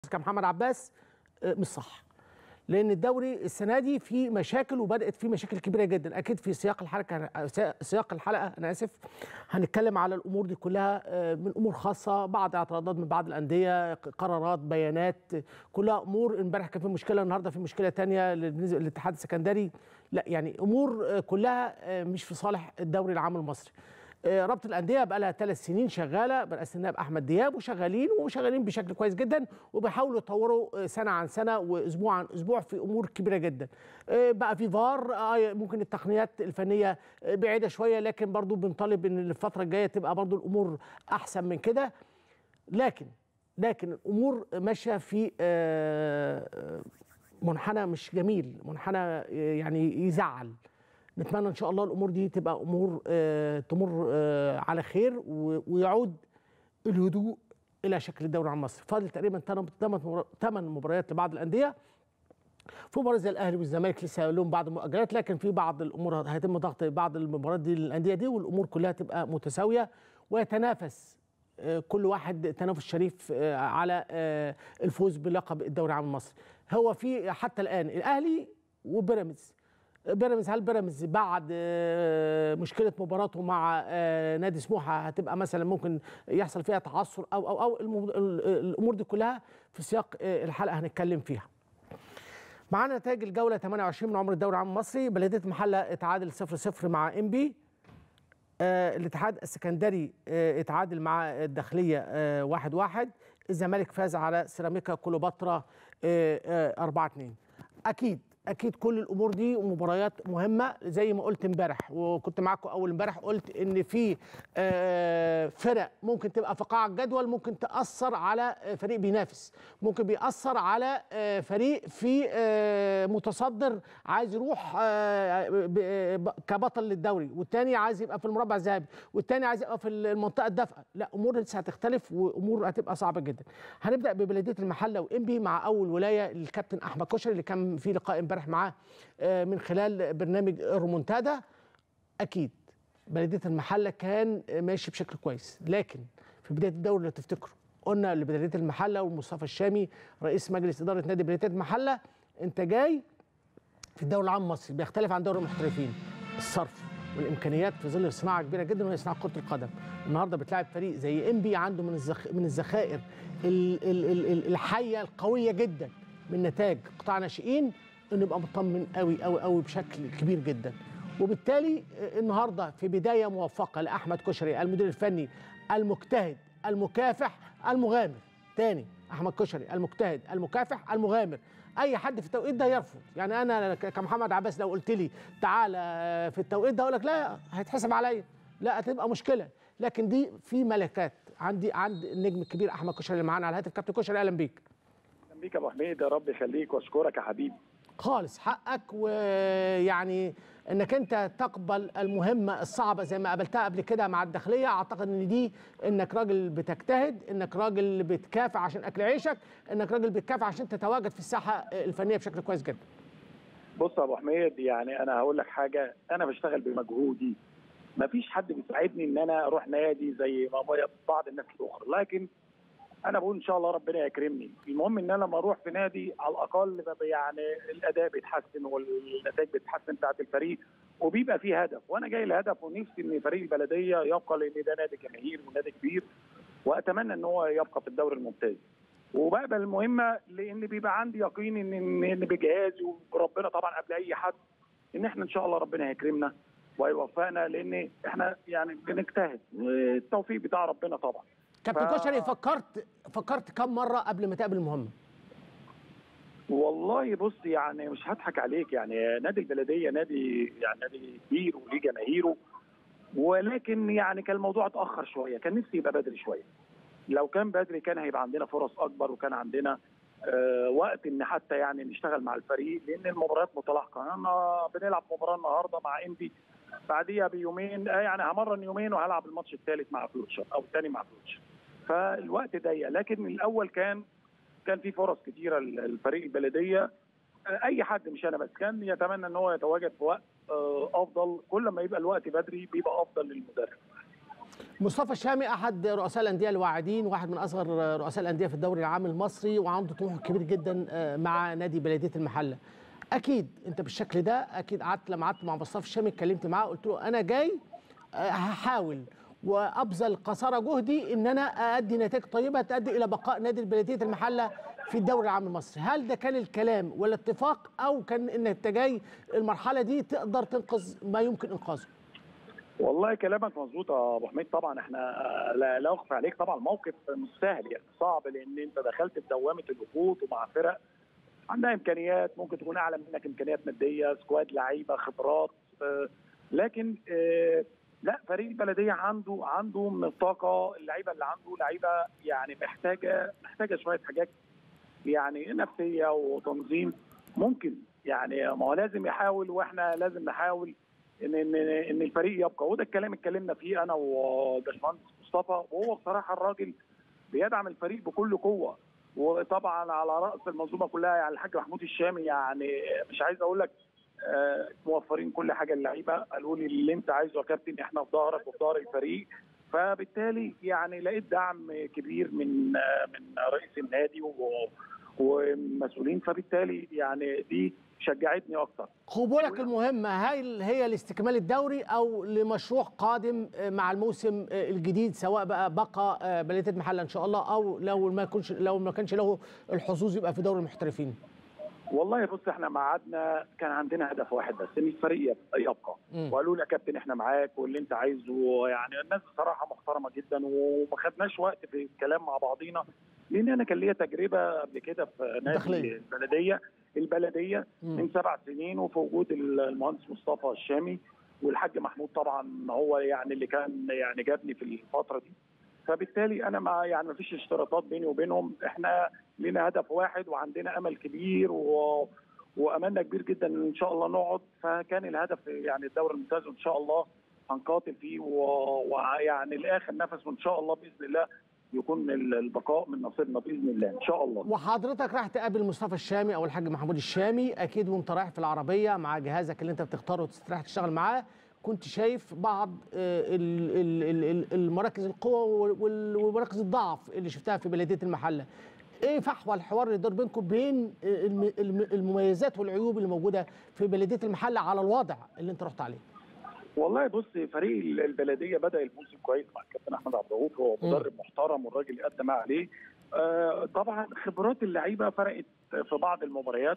كمحمد عباس آه، مش صح لان الدوري السنه دي فيه مشاكل وبدات فيه مشاكل كبيره جدا اكيد في سياق الحلقه سياق الحلقه انا اسف هنتكلم على الامور دي كلها آه، من امور خاصه بعض اعتراضات من بعض الانديه قرارات بيانات كلها امور امبارح كان في مشكله النهارده في مشكله تانية بالنسبه للاتحاد السكندري لا يعني امور آه، كلها آه، مش في صالح الدوري العام المصري آه، رابطه الانديه بقى لها ثلاث سنين شغاله برئاسه النائب احمد دياب وشغالين وشغالين بشكل كويس جدا وبيحاولوا يطوروا آه، سنه عن سنه واسبوع عن اسبوع في امور كبيره جدا آه، بقى في فار آه، ممكن التقنيات الفنيه آه، بعيده شويه لكن برضو بنطالب ان الفتره الجايه تبقى برضو الامور احسن من كده لكن لكن الامور ماشيه في آه، آه، منحنى مش جميل منحنى آه، يعني يزعل نتمنى ان شاء الله الامور دي تبقى امور آه، تمر آه، على خير و- ويعود الهدوء الى شكل الدوري العام المصري فاضل تقريبا 8 مباريات لبعض الانديه في مباراه زي الاهلي والزمالك لسه لهم بعض المؤجلات لكن في بعض الامور هيتم ضغط بعض المباريات دي للانديه دي والامور كلها تبقى متساويه ويتنافس آه، كل واحد تنافس شريف آه، على آه، الفوز بلقب الدوري العام المصري هو في حتى الان الاهلي وبيراميدز بيراميدز هل بيراميدز بعد آه، مشكله مباراته مع آه، نادي سموحه هتبقى مثلا ممكن يحصل فيها تعثر او او او المو- ال- الامور دي كلها في سياق آه، الحلقه هنتكلم فيها. معانا نتائج الجوله 28 من عمر الدوري العام المصري بلديه محله اتعادل 0-0 مع انبي آه الاتحاد السكندري آه اتعادل مع الداخليه آه 1-1 الزمالك فاز على سيراميكا كليوباترا آه آه 4-2 اكيد اكيد كل الامور دي مباريات مهمه زي ما قلت امبارح وكنت معاكم اول امبارح قلت ان في آه، فرق ممكن تبقى في قاع الجدول ممكن تاثر على آه، فريق بينافس ممكن بيأثر على آه، فريق في آه، متصدر عايز يروح آه، ب- ب- كبطل للدوري والتاني عايز يبقى في المربع الذهبي والتاني عايز يبقى في المنطقه الدافئه لا امور لسه هتختلف وامور هتبقى صعبه جدا هنبدا ببلديه المحله وانبي مع اول ولايه للكابتن احمد كشري اللي كان في لقاء امبارح معاه آه، من خلال برنامج الرومونتادا اكيد بلديه المحله كان ماشي بشكل كويس لكن في بدايه الدوري لو تفتكروا قلنا لبلديه المحله ومصطفى الشامي رئيس مجلس اداره نادي بلديه المحله انت جاي في الدوري العام المصري بيختلف عن دوري المحترفين الصرف والامكانيات في ظل صناعه كبيره جدا وهي صناعه كره القدم النهارده بتلاعب فريق زي انبي عنده من الزخ... من الذخائر ال... ال... ال... ال- الحيه القويه جدا من نتاج قطاع ناشئين انه يبقى مطمن قوي قوي قوي بشكل كبير جدا وبالتالي آه، النهارده في بدايه موفقه لاحمد كشري المدير الفني المجتهد المكافح المغامر تاني احمد كشري المجتهد المكافح المغامر اي حد في التوقيت ده يرفض يعني انا ك- كمحمد عباس لو قلت لي تعالى في التوقيت ده اقول لك لا هيتحسب عليا لا هتبقى مشكله لكن دي في ملكات عندي عند النجم الكبير احمد كشري اللي معانا على الهاتف كابتن كشري اهلا بيك اهلا بيك يا ابو حميد يا رب يخليك واشكرك يا حبيبي خالص حقك ويعني انك انت تقبل المهمه الصعبه زي ما قابلتها قبل كده مع الداخليه اعتقد ان دي انك راجل بتجتهد انك راجل بتكافح عشان اكل عيشك انك راجل بتكافح عشان تتواجد في الساحه الفنيه بشكل كويس جدا بص يا ابو حميد يعني انا هقول لك حاجه انا بشتغل بمجهودي مفيش حد بيساعدني ان انا اروح نادي زي ما بعض الناس الاخرى لكن انا بقول ان شاء الله ربنا يكرمني المهم ان انا لما اروح في نادي على الاقل ببقى يعني الاداء بيتحسن والنتائج بتتحسن بتاعت الفريق وبيبقى فيه هدف وانا جاي لهدف ونفسي ان فريق البلديه يبقى لان ده نادي جماهير ونادي كبير واتمنى ان هو يبقى في الدوري الممتاز وبقبل المهمه لان بيبقى عندي يقين ان ان إن بجهازي وربنا طبعا قبل اي حد ان احنا ان شاء الله ربنا هيكرمنا ويوفقنا لان احنا يعني بنجتهد والتوفيق بتاع ربنا طبعا كابتن ف- كشري فكرت فكرت كم مره قبل ما تقابل المهمه والله بص يعني مش هضحك عليك يعني نادي البلديه نادي يعني نادي كبير وليه جماهيره ولكن يعني كان الموضوع اتاخر شويه كان نفسي يبقى بدري شويه لو كان بدري كان هيبقى عندنا فرص اكبر وكان عندنا آه وقت ان حتى يعني نشتغل مع الفريق لان المباريات متلاحقه انا بنلعب مباراه النهارده مع انبي بعديها بيومين آه يعني همرن يومين وهلعب الماتش الثالث مع فلوتشر او الثاني مع فلوتشر فالوقت ضيق لكن الاول كان كان في فرص كتيره للفريق البلديه آه، اي حد مش انا بس كان يتمنى ان هو يتواجد في وقت آه، افضل كل ما يبقى الوقت بدري بيبقى افضل للمدرب مصطفى الشامي احد رؤساء الانديه الواعدين واحد من اصغر رؤساء الانديه في الدوري العام المصري وعنده طموح كبير جدا مع نادي بلديه المحله اكيد انت بالشكل ده اكيد قعدت لما قعدت مع مصطفى الشامي اتكلمت معاه قلت له انا جاي هحاول وابذل قصارى جهدي ان انا ادي نتائج طيبه تؤدي الى بقاء نادي بلديه المحله في الدوري العام المصري هل ده كان الكلام ولا اتفاق او كان ان انت جاي المرحله دي تقدر تنقذ ما يمكن انقاذه والله كلامك مظبوط يا ابو حميد طبعا احنا لا, لا اخفى عليك طبعا الموقف مش سهل يعني صعب لان انت دخلت في دوامه الهبوط ومع فرق عندها امكانيات ممكن تكون اعلى منك امكانيات ماديه سكواد لعيبه خبرات اه لكن اه لا فريق البلديه عنده عنده من الطاقه اللعيبه اللي عنده لعيبه يعني محتاجه محتاجه شويه حاجات يعني نفسيه وتنظيم ممكن يعني ما هو لازم يحاول واحنا لازم نحاول ان ان ان الفريق يبقى وده الكلام اتكلمنا فيه انا وباشمهندس مصطفى وهو بصراحه الراجل بيدعم الفريق بكل قوه وطبعا على راس المنظومه كلها يعني الحاج محمود الشامي يعني مش عايز اقول لك آه موفرين كل حاجه اللعيبه قالوا لي اللي انت عايزه يا كابتن احنا في ظهرك وفي ظهر الفريق فبالتالي يعني لقيت دعم كبير من آه من رئيس النادي ومسؤولين فبالتالي يعني دي شجعتني اكتر قبولك المهمه هل هي لاستكمال الدوري او لمشروع قادم مع الموسم الجديد سواء بقى بقى بلديه المحله ان شاء الله او لو ما كنش لو ما كانش له الحظوظ يبقى في دوري المحترفين والله بص احنا ميعادنا كان عندنا هدف واحد بس ان الفريق يبقى وقالوا لي يا كابتن احنا معاك واللي انت عايزه يعني الناس بصراحه محترمه جدا وما خدناش وقت في الكلام مع بعضينا لان انا كان ليا تجربه قبل كده في نادي البلديه البلديه مم. من سبع سنين وفي وجود المهندس مصطفى الشامي والحاج محمود طبعا هو يعني اللي كان يعني جابني في الفتره دي فبالتالي انا ما يعني ما فيش اشتراطات بيني وبينهم احنا لنا هدف واحد وعندنا امل كبير و... واملنا كبير جدا ان شاء الله نقعد فكان الهدف يعني الدوري الممتاز وان شاء الله هنقاتل فيه ويعني و... لاخر نفس وان شاء الله باذن الله يكون البقاء من نصيبنا باذن الله ان شاء الله وحضرتك راح تقابل مصطفى الشامي او الحاج محمود الشامي اكيد وانت رايح في العربيه مع جهازك اللي انت بتختاره وتستريح تشتغل معاه كنت شايف بعض المراكز القوه ومراكز الضعف اللي شفتها في بلديه المحله ايه فحوى الحوار اللي دار بينكم بين المميزات والعيوب اللي موجوده في بلديه المحله على الوضع اللي انت رحت عليه والله بص فريق البلديه بدا الموسم كويس مع الكابتن احمد عبد الرؤوف هو مدرب محترم والراجل قدم ما عليه آه طبعا خبرات اللعيبه فرقت في بعض المباريات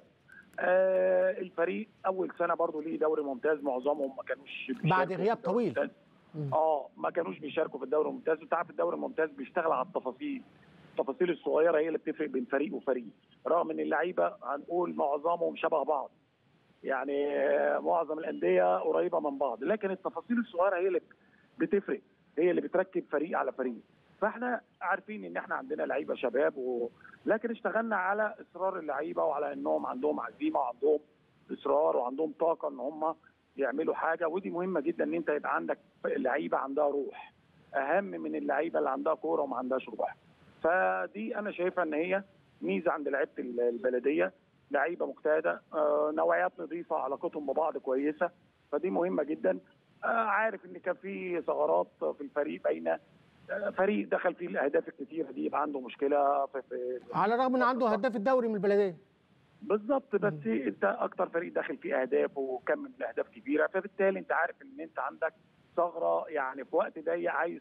آه الفريق اول سنه برضو ليه دوري ممتاز معظمهم ما كانوش بعد غياب طويل اه ما كانوش بيشاركوا في الدوري الممتاز وانت عارف الدوري الممتاز بيشتغل على التفاصيل التفاصيل الصغيره هي اللي بتفرق بين فريق وفريق رغم ان اللعيبه هنقول معظمهم شبه بعض يعني معظم الانديه قريبه من بعض لكن التفاصيل الصغيره هي اللي بتفرق هي اللي بتركب فريق على فريق فاحنا عارفين ان احنا عندنا لعيبه شباب و... لكن اشتغلنا على اصرار اللعيبه وعلى انهم عندهم عزيمه وعندهم اصرار وعندهم طاقه ان هم يعملوا حاجه ودي مهمه جدا ان انت يبقى عندك لعيبه عندها روح اهم من اللعيبه اللي عندها كوره وما عندهاش روح فدي انا شايفها ان هي ميزه عند لعيبه البلديه لعيبه مجتهده آه نوعيات نظيفه علاقتهم ببعض كويسه فدي مهمه جدا آه عارف ان كان في ثغرات في الفريق بين آه فريق دخل فيه الاهداف الكثيره دي يبقى عنده مشكله في, في على الرغم ان عنده هداف الدوري من البلديه بالظبط بس م. انت اكتر فريق داخل فيه اهداف وكم من الاهداف كبيره فبالتالي انت عارف ان انت عندك ثغره يعني في وقت ضيق عايز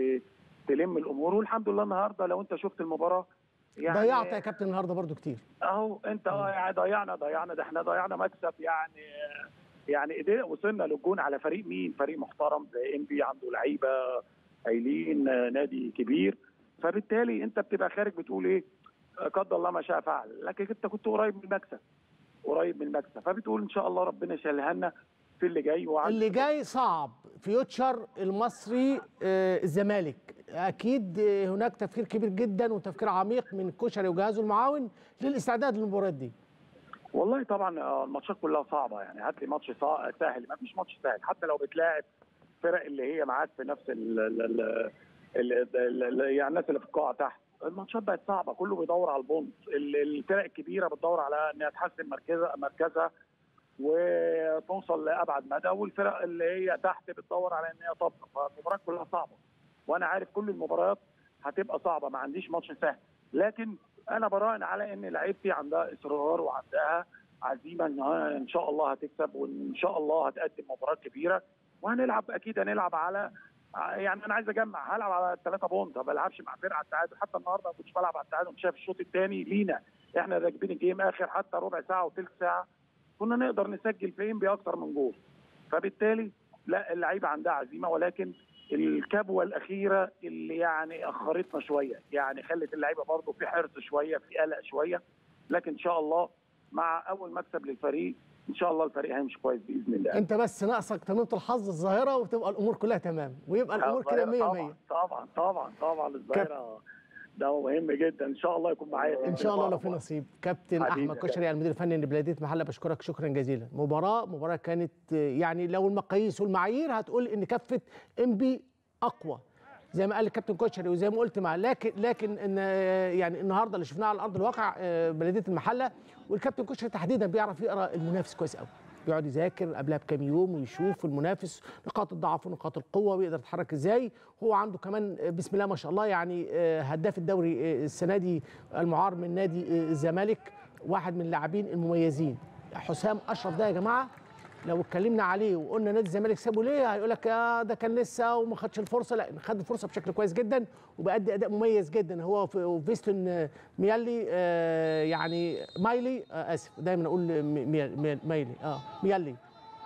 تلم الامور والحمد لله النهارده لو انت شفت المباراه يعني ضيعت يا كابتن النهارده برضو كتير اهو انت اه ضيعنا ضيعنا ده احنا ضيعنا مكسب يعني يعني قدرنا وصلنا للجون على فريق مين؟ فريق محترم زي انبي عنده لعيبه قايلين نادي كبير فبالتالي انت بتبقى خارج بتقول ايه؟ قدر الله ما شاء فعل لكن انت كنت قريب من المكسب قريب من المكسب فبتقول ان شاء الله ربنا يشيلها لنا في اللي جاي اللي جاي صعب فيوتشر المصري آه الزمالك اكيد هناك تفكير كبير جدا وتفكير عميق من كشري وجهازه المعاون للاستعداد للمباريات دي والله طبعا الماتشات كلها صعبه يعني هات لي ماتش سهل ما فيش ماتش سهل حتى لو بتلاعب فرق اللي هي معاك في نفس ال ال ال ال ال يعني الناس اللي في القاعه تحت الماتشات بقت صعبه كله بيدور على البونت الفرق الكبيره بتدور على انها تحسن مركزها مركزها وتوصل لابعد مدى والفرق اللي هي تحت بتدور على ان هي تبقى فالمباراه كلها صعبه وانا عارف كل المباريات هتبقى صعبه ما عنديش ماتش سهل لكن انا براهن على ان لعيبتي عندها اصرار وعندها عزيمه ان ان شاء الله هتكسب وان شاء الله هتقدم مباراه كبيره وهنلعب اكيد هنلعب على يعني انا عايز اجمع هلعب على الثلاثه بونت ما بلعبش مع فرقه التعادل حتى النهارده ما كنتش بلعب على التعادل شايف الشوط الثاني لينا احنا راكبين الجيم اخر حتى ربع ساعه وثلث ساعه كنا نقدر نسجل في ام باكثر من جول فبالتالي لا اللعيبه عندها عزيمه ولكن الكبوه الاخيره اللي يعني اخرتنا شويه يعني خلت اللعيبه برضه في حرص شويه في قلق شويه لكن ان شاء الله مع اول مكسب للفريق ان شاء الله الفريق هيمشي كويس باذن الله انت بس ناقصك تميمه الحظ الظاهره وتبقى الامور كلها تمام ويبقى الامور كده 100 100 طبعا طبعا طبعا الظاهره ده مهم جدا ان شاء الله يكون معايا ان شاء الله لو في نصيب كابتن احمد كشري المدير الفني لبلديه محله بشكرك شكرا جزيلا مباراه مباراه كانت يعني لو المقاييس والمعايير هتقول ان كفه انبي اقوى زي ما قال الكابتن كوتشري وزي ما قلت مع لكن لكن ان يعني النهارده اللي شفناه على ارض الواقع بلديه المحله والكابتن كوتشري تحديدا بيعرف يقرا المنافس كويس قوي بيقعد يذاكر قبلها بكام يوم ويشوف المنافس نقاط الضعف ونقاط القوه ويقدر يتحرك ازاي هو عنده كمان بسم الله ما شاء الله يعني هداف الدوري السنه دي المعار من نادي الزمالك واحد من اللاعبين المميزين حسام اشرف ده يا جماعه لو اتكلمنا عليه وقلنا نادي الزمالك سابه ليه هيقول لك يا ده كان لسه وما خدش الفرصه لا خد الفرصه بشكل كويس جدا وبيأدي اداء مميز جدا هو وفيستون ميالي آه يعني مايلي آه اسف دايما اقول مايلي اه ميالي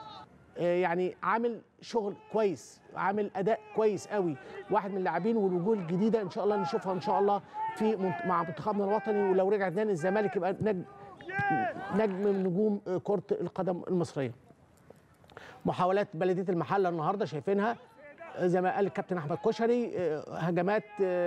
آه يعني عامل شغل كويس عامل اداء كويس قوي واحد من اللاعبين والوجوه الجديده ان شاء الله نشوفها ان شاء الله في مع منتخبنا الوطني ولو رجع تاني الزمالك يبقى نجم نجم من نجوم كره القدم المصريه محاولات بلديه المحله النهارده شايفينها زي ما قال الكابتن احمد كشري هجمات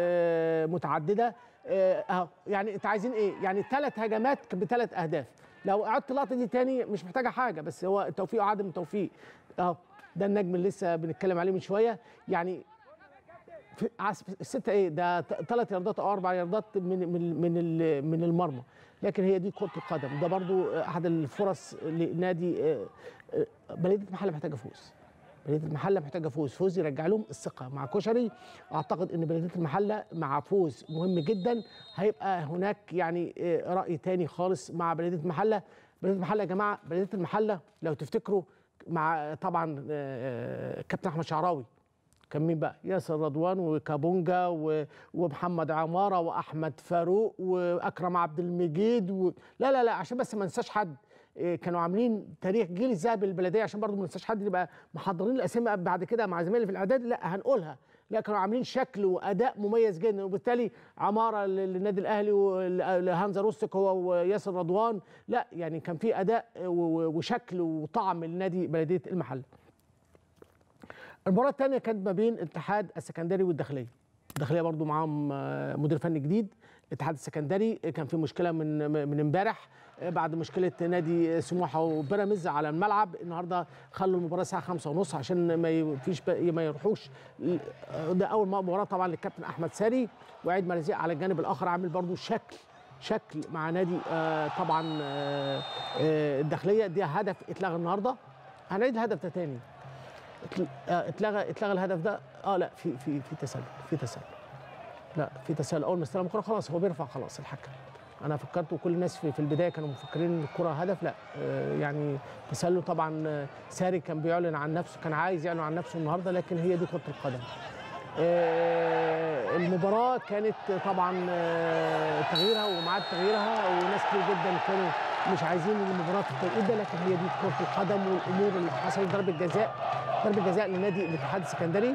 متعدده اهو يعني انت عايزين ايه؟ يعني ثلاث هجمات بثلاث اهداف لو قعدت اللقطه دي تاني مش محتاجه حاجه بس هو التوفيق وعدم التوفيق اهو ده النجم اللي لسه بنتكلم عليه من شويه يعني في الستة ايه ده ثلاث ياردات او اربع ياردات من من من من المرمى لكن هي دي كره القدم ده برضو احد الفرص لنادي بلديه المحله محتاجه فوز بلديه المحله محتاجه فوز فوز يرجع لهم الثقه مع كشري اعتقد ان بلديه المحله مع فوز مهم جدا هيبقى هناك يعني راي تاني خالص مع بلديه المحله بلديه المحله يا جماعه بلديه المحله لو تفتكروا مع طبعا كابتن احمد شعراوي كان مين بقى؟ ياسر رضوان وكابونجا ومحمد عماره واحمد فاروق واكرم عبد المجيد و... لا لا لا عشان بس ما ننساش حد كانوا عاملين تاريخ جيل الذهبي للبلديه عشان برضه ما ننساش حد يبقى محضرين الاسامي بعد كده مع زمايلي في الاعداد لا هنقولها لا كانوا عاملين شكل واداء مميز جدا وبالتالي عماره للنادي الاهلي ولهانزا روستك هو وياسر رضوان لا يعني كان في اداء وشكل وطعم لنادي بلديه المحله المباراة الثانية كانت ما بين الاتحاد السكندري والداخلية. الداخلية برضو معاهم مدير فني جديد، الاتحاد السكندري كان في مشكلة من من امبارح بعد مشكلة نادي سموحة وبيراميدز على الملعب، النهارده خلوا المباراة الساعة 5 ونص عشان ما فيش ما يروحوش ده أول مباراة طبعا للكابتن أحمد ساري وعيد مرزيق على الجانب الآخر عامل برضو شكل شكل مع نادي طبعا الداخلية دي هدف اتلغى النهارده هنعيد الهدف ده تاني اتلغى اتلغى الهدف ده اه لا في في في تسلل في تسلل لا في تسلل اول ما استلم الكره خلاص هو بيرفع خلاص الحكم انا فكرت وكل الناس في, في البدايه كانوا مفكرين ان الكره هدف لا آه يعني تسلل طبعا ساري كان بيعلن عن نفسه كان عايز يعلن عن نفسه النهارده لكن هي دي كره القدم آه المباراه كانت طبعا آه تغييرها ومعاد تغييرها وناس كتير جدا كانوا مش عايزين المباراه في التوقيت ده لكن هي دي كره القدم والامور اللي حصلت ضربه جزاء ضربه جزاء لنادي الاتحاد السكندري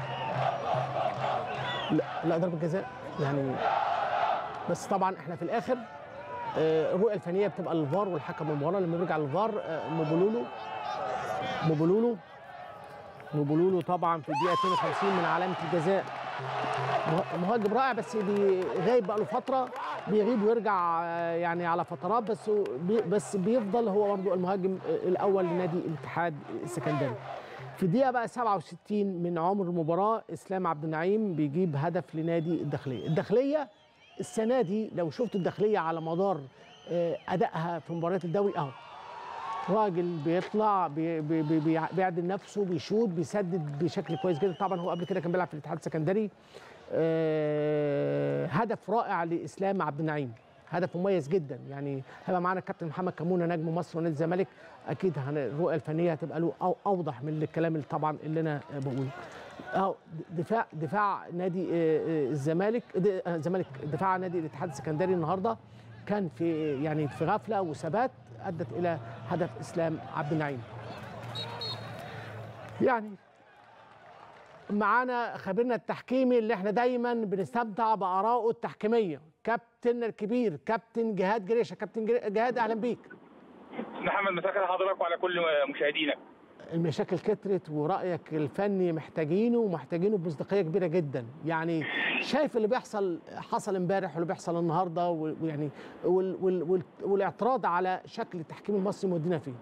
لا لا ضربه جزاء يعني بس طبعا احنا في الاخر الرؤيه الفنيه بتبقى للفار والحكم المباراه لما بيرجع للفار موبولولو موبولولو موبولولو طبعا في الدقيقه 52 من علامه الجزاء مهاجم رائع بس غايب بقى له فتره بيغيب ويرجع يعني على فترات بس بي بس بيفضل هو برضه المهاجم الاول لنادي الاتحاد السكندري في الدقيقه بقى 67 من عمر المباراه اسلام عبد النعيم بيجيب هدف لنادي الداخليه الداخليه السنه دي لو شفت الداخليه على مدار ادائها في مباريات الدوري اهو راجل بيطلع بي بي بي بي- بيعدل نفسه بيشوط بيسدد بشكل كويس جدا طبعا هو قبل كده كان بيلعب في الاتحاد السكندري آه هدف رائع لاسلام عبد النعيم هدف مميز جدا يعني هيبقى معانا الكابتن محمد كمونه نجم مصر ونادي الزمالك اكيد هن- الرؤيه الفنيه هتبقى له أو اوضح من الكلام اللي طبعا اللي انا بقوله اه دفاع دفاع نادي آه، آه، الزمالك د- آه، الزمالك دفاع نادي الاتحاد السكندري النهارده كان في يعني في غفله وثبات ادت الى هدف اسلام عبد النعيم يعني معانا خبيرنا التحكيمي اللي احنا دايما بنستمتع بارائه التحكيميه كابتن الكبير كابتن جهاد جريشه كابتن جري- جهاد اهلا بيك محمد مساء الخير حضرتك وعلى كل مشاهدينك المشاكل كترت ورايك الفني محتاجينه ومحتاجينه بمصداقيه كبيره جدا يعني شايف اللي بيحصل حصل امبارح واللي بيحصل النهارده و- ويعني وال وال وال والاعتراض على شكل التحكيم المصري مودينا فيه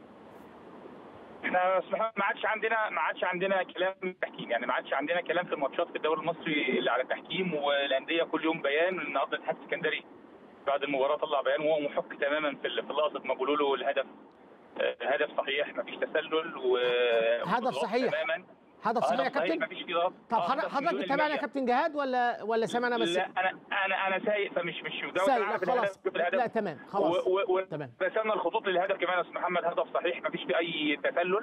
احنا اسمح- ما عادش عندنا ما عادش عندنا كلام في التحكيم يعني ما عادش عندنا كلام في الماتشات في الدوري المصري اللي على التحكيم والانديه كل يوم بيان النهارده الاتحاد السكندري بعد المباراه طلع بيان وهو محق تماما في ال- في اللقطه ما بيقولوا له الهدف آه، هدف صحيح ما فيش تسلل و هدف صحيح. تماما هدف صحيح يا كابتن ما فيش فيه ضغط طب آه، حضرتك هدف حضرتك مليون بتتابعنا يا المية. كابتن جهاد ولا ولا سامعنا بس لا انا انا انا سايق فمش مش مجاوب سايق أنا لا عارف خلاص الهدف، شوف الهدف. لا تمام خلاص و- و- و- تمام. رسمنا الخطوط للهدف كمان يا استاذ محمد هدف صحيح ما فيش فيه اي تسلل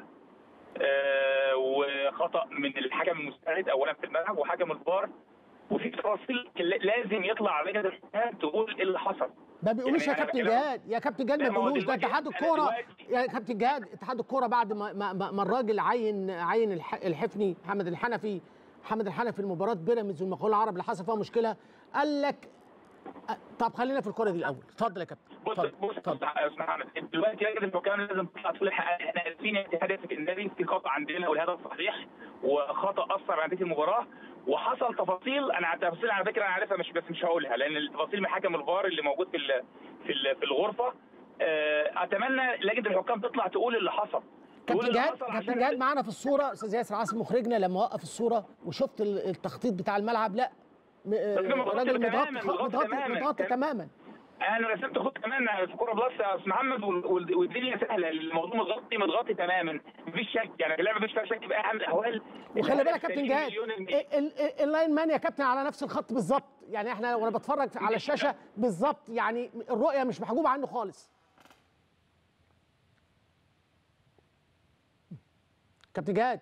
آه وخطا من الحكم المساعد اولا في الملعب وحكم الفار وفي تفاصيل لازم يطلع لجنه الحكام تقول ايه اللي حصل ما بيقولوش يا يعني أنا كابتن بكلمك- جهاد يا كابتن جهاد ما لا، ما هو بيقولوش ده دلوقتي- اتحاد أنا الكوره دلوقتي- يا كابتن جهاد اتحاد الكوره بعد ما ما, ما ما الراجل عين عين الح- الحفني محمد الحنفي محمد الحنفي المباراه بيراميدز والمقاولون العرب اللي حصل فيها مشكله قال لك أ- طب خلينا في الكوره دي الاول اتفضل يا كابتن بص اتفضل بص اتفضل يا استاذ محمد دلوقتي لجنه الحكام لازم تطلع تقول الحق- احنا اسفين يا اتحاد السكندري في خطا عندنا والهدف صحيح وخطا اثر على نتيجه المباراه وحصل تفاصيل انا على التفاصيل على فكره انا عارفها مش بس مش هقولها لان التفاصيل من حكم الفار اللي موجود في ال في ال في الغرفه آه، اتمنى لجنه الحكام تطلع تقول اللي حصل تقول كابتن اللي جهاد حصل كابتن عشان- جهاد معانا في الصوره استاذ ياسر عاصم مخرجنا لما وقف الصوره وشفت ال- التخطيط بتاع الملعب لا م- راجل متغطي راجل متغطي تماماً، متغطي متغطي تماماً. متغطي تماما انا رسمت خط كمان في كوره بلس يا استاذ محمد وال- وال- والدنيا سهله الموضوع متغطي متغطي تماما مفيش شك يعني اللعبه مفيش فيها شك باي حال من الاحوال وخلي بالك يا كابتن 30 جهاد مليون المية. ال- ال- اللاين مان يا كابتن على نفس الخط بالظبط يعني احنا وانا بتفرج على الشاشه بالظبط يعني الرؤيه مش محجوبه عنه خالص كابتن جهاد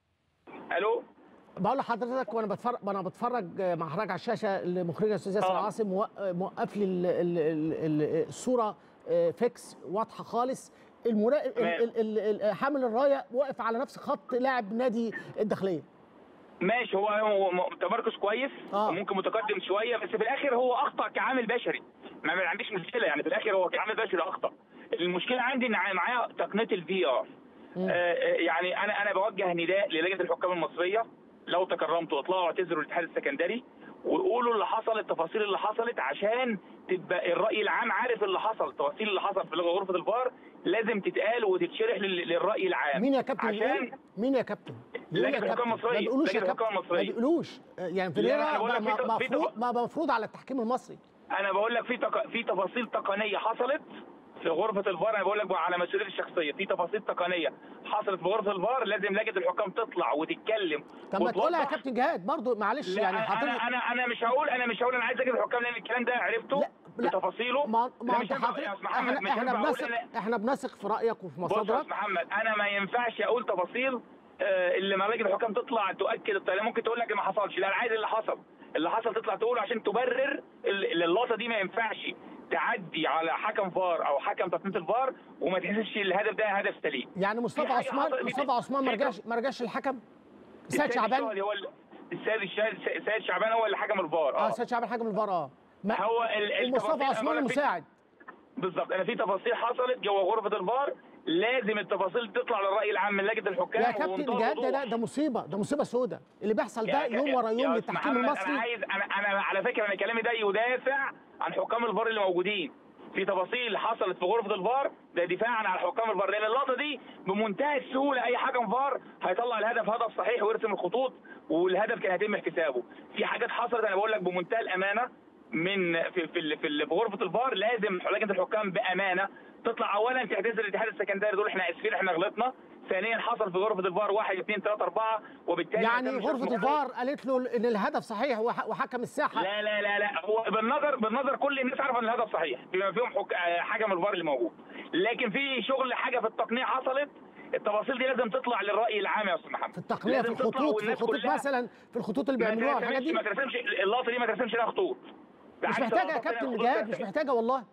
الو بقول لحضرتك وانا بتفرج وانا بتفرج مع حضرتك على الشاشه لمخرجنا الاستاذ ياسر آه. عاصم موق- موقف لي ال- ال- ال- ال- الصوره آه، فيكس واضحه خالص المرا... ال- تمام. ال- ال- ال- حامل الرايه واقف على نفس خط لاعب نادي الداخليه ماشي هو هو م- تمركز كويس آه. وممكن متقدم شويه بس في الاخر هو اخطا كعامل بشري ما ما عنديش مشكله يعني في الاخر هو كعامل بشري اخطا المشكله عندي ان ع- معايا تقنيه الفي ار يعني انا انا بوجه نداء للجنه الحكام المصريه لو تكرمتوا اطلعوا اعتذروا للاتحاد السكندري وقولوا اللي حصل التفاصيل اللي حصلت عشان تبقى الراي العام عارف اللي حصل التفاصيل اللي حصل في غرفه الفار لازم تتقال وتتشرح لل- للراي العام مين يا كابتن عشان بيقول؟ مين يا كابتن مين لجنة يا الحكام كابتن؟ المصرية. ما بيقولوش يا لجنة الحكام كابتن ما المصرية. بيقولوش يعني لا، فيريرا أنا بقول لك ما- في- ما- في- مفروض ما مفروض على التحكيم المصري انا بقول لك في تق... في تفاصيل تقنيه حصلت في غرفه الفار انا بقول لك على مسؤوليتي الشخصيه في تفاصيل تقنيه حصلت في غرفه الفار لازم لجنه الحكام تطلع وتتكلم طب ما تقولها يا وتوضح. كابتن جهاد برضو معلش لا يعني انا حضرتك انا انا مش هقول انا مش هقول انا عايز لجنه الحكام لان الكلام ده عرفته لا لا بتفاصيله ما ما لا، انت مش هينفع- حضرتك يا أستاذ محمد، احنا مش احنا هينفع أقول بنثق أنا- احنا بنثق في رايك وفي بص يا مصادرك أستاذ محمد انا ما ينفعش اقول تفاصيل آه، اللي ما لجنه الحكام تطلع تؤكد الطريقه ممكن تقول لك ما حصلش لا انا عايز اللي حصل اللي حصل تطلع تقوله عشان تبرر ال- اللقطه دي ما ينفعش تعدي على حكم فار او حكم تقنيه الفار وما تحسش الهدف ده هدف سليم يعني مصطفى في حاجة عثمان حصلت- مصطفى عثمان ما في- رجعش ما رجعش الحكم سيد السيد شعبان الشهري هو ال- السيد الشهري- السيد شعبان هو اللي حكم الفار اه اه سيد شعبان حكم الفار اه ما- هو ال- ومصطفى التفاصيل- أنا عثمان بقول لك في- المساعد بالظبط انا في تفاصيل حصلت جوه غرفه الفار لازم التفاصيل تطلع للراي العام من لجنه الحكام يا كابتن وبمنتهى جهاد ده, الوضوح. ده ده مصيبه ده مصيبه سوداء اللي بيحصل ده يا- يوم يا- ورا يا يوم أستاذ للتحكيم محمد، المصري انا عايز انا انا على فكره انا كلامي ده يدافع عن حكام الفار اللي موجودين في تفاصيل حصلت في غرفه الفار ده دفاعا عن حكام الفار لان اللقطه دي بمنتهى السهوله اي حكم فار هيطلع الهدف هدف صحيح ويرسم الخطوط والهدف كان هيتم احتسابه في حاجات حصلت انا بقول لك بمنتهى الامانه من في في, ال- في, ال- في غرفه الفار لازم لجنه الحكام بامانه تطلع اولا تعتذر الاتحاد السكندري دول احنا اسفين احنا غلطنا ثانيا حصل في غرفه الفار واحد اثنين ثلاثه اربعه وبالتالي يعني ما تمش غرفه اسمه الفار قالت له ان الهدف صحيح وح- وحكم الساحه لا لا لا لا هو بالنظر بالنظر كل الناس عارفه ان الهدف صحيح بما فيهم حك... آه، حكم الفار اللي موجود لكن في شغل حاجه في التقنيه حصلت التفاصيل دي لازم تطلع للراي العام يا استاذ محمد في التقنيه في لازم تطلع الخطوط في والناس الخطوط كلها مثلا في الخطوط اللي ما بيعملوها الحاجات ترسمش دي ما ترسمش اللقطه دي ما ترسمش لها خطوط مش بالعكس محتاجه يا اللقطة دي كابتن خطوط جهاد بس. مش محتاجه والله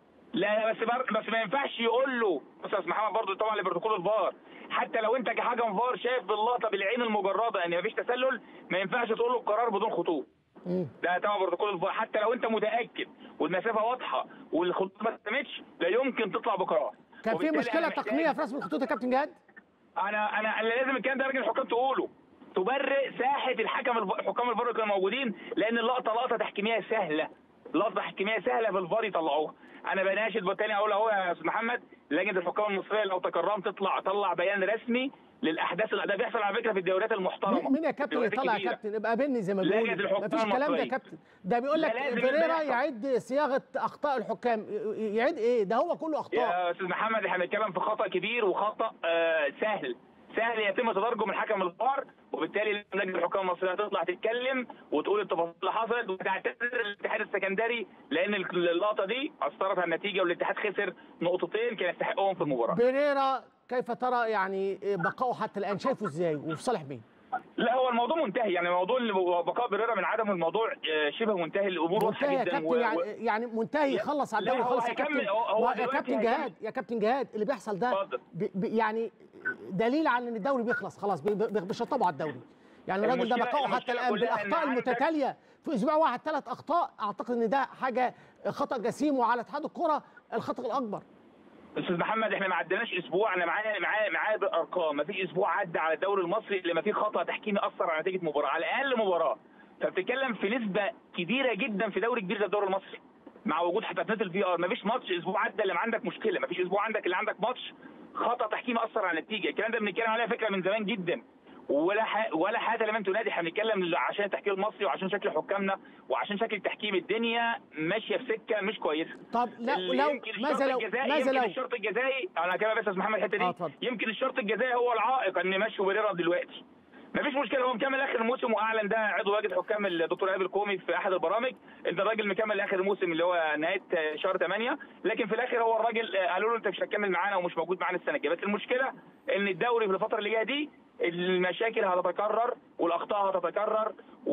لا لا بس بر... بس ما ينفعش يقول له بص يا استاذ محمد برضه طبعا لبروتوكول الفار حتى لو انت كحكم فار شايف باللقطه بالعين المجرده ان مفيش تسلل ما ينفعش تقول له القرار بدون خطوط مم. ده طبعا بروتوكول الفار حتى لو انت متاكد والمسافه واضحه والخطوط ما تمتش لا يمكن تطلع بقرار كان في وبالتالي مشكله أنا محتاج- تقنيه في رسم الخطوط يا كابتن جهاد انا انا أنا لازم الكلام ده لجنه الحكام تقوله تبرئ ساحه الحكم الف... حكام الفار اللي كانوا موجودين لان اللقطه لقطه تحكيميه سهله لقطه تحكيميه سهله في الفار يطلعوها انا بناشد بالتالي اقول اهو يا استاذ محمد لجنه الحكام المصريه لو تكرمت تطلع طلع بيان رسمي للاحداث اللي ده بيحصل على فكره في الدوريات المحترمه مين مين يا كابتن اللي الدوريات طلع يا الكبيرة. كابتن ابقى بيني زي ما لجنة بيقولوا الحكام مفيش كلام ده يا المصرية. كابتن ده بيقول لك ده لازم فيريرا يبقى يعد صياغه اخطاء الحكام ي- يعيد ايه ده هو كله اخطاء يا استاذ محمد احنا بنتكلم في خطا كبير وخطا آه سهل سهل يتم تدرجه من حكم الفار وبالتالي لازم لجنه الحكام المصريه تطلع تتكلم وتقول التفاصيل اللي حصلت وتعتذر الاتحاد السكندري لان اللقطه دي اثرت على النتيجه والاتحاد خسر نقطتين كان يستحقهم في المباراه. فيريرا كيف ترى يعني بقائه حتى الان شايفه ازاي وفي صالح مين لا هو الموضوع منتهي يعني موضوع اللي بقاء بريرا من عدم الموضوع آه، شبه منتهي الامور واضحه منتهي يا جدا كابتن و- يعني و- يعني منتهي يخلص على لا، الدوري هو خلص يا هيكمل، كابتن هو- هو ما- يا دلوقتي كابتن هيكمل. جهاد يا كابتن جهاد اللي بيحصل ده اتفضل. ب- ب- يعني دليل على ان الدوري بيخلص خلاص بي- بي- بيشطبوا على الدوري يعني الراجل ده المشكلة- بقائه حتى المشكلة الان كلها إن بالاخطاء عندك- المتتاليه في اسبوع واحد ثلاث اخطاء اعتقد ان ده حاجه خطا جسيم وعلى اتحاد الكره الخطا الاكبر استاذ محمد احنا ما عدناش اسبوع انا معايا معايا معايا بالارقام ما فيش اسبوع عدى على الدوري المصري اللي ما فيه خطا تحكيمي اثر على نتيجه مباراه على الاقل مباراه فبتتكلم في نسبه كبيره جدا في دوري كبير زي الدوري المصري مع وجود حتى الفي ار ما فيش ماتش اسبوع عدى اللي ما عندك مشكله ما فيش اسبوع عندك اللي عندك ماتش خطا تحكيمي اثر على النتيجه الكلام ده بنتكلم عليه فكره من زمان جدا ولا ح... ولا حاجه لمن تنادي احنا بنتكلم عشان التحكيم المصري وعشان شكل حكامنا وعشان شكل التحكيم الدنيا ماشيه في سكه مش كويسه طب لا اللي لو يمكن ماذا الشرط لو الجزائي ماذا يمكن لو الشرط الجزائي انا كده بس يا استاذ محمد الحته دي آه، اتفضل. يمكن الشرط الجزائي هو العائق ان يمشوا بريرا دلوقتي مفيش مشكله هو مكمل اخر الموسم واعلن ده عضو لجنه حكام الدكتور ايهاب الكومي في احد البرامج ان الراجل مكمل اخر الموسم اللي هو نهايه شهر 8 لكن في الاخر هو الراجل آه، قالوا له انت مش هتكمل معانا ومش موجود معانا السنه الجايه بس المشكله ان الدوري في الفتره اللي جايه دي المشاكل هتتكرر والاخطاء هتتكرر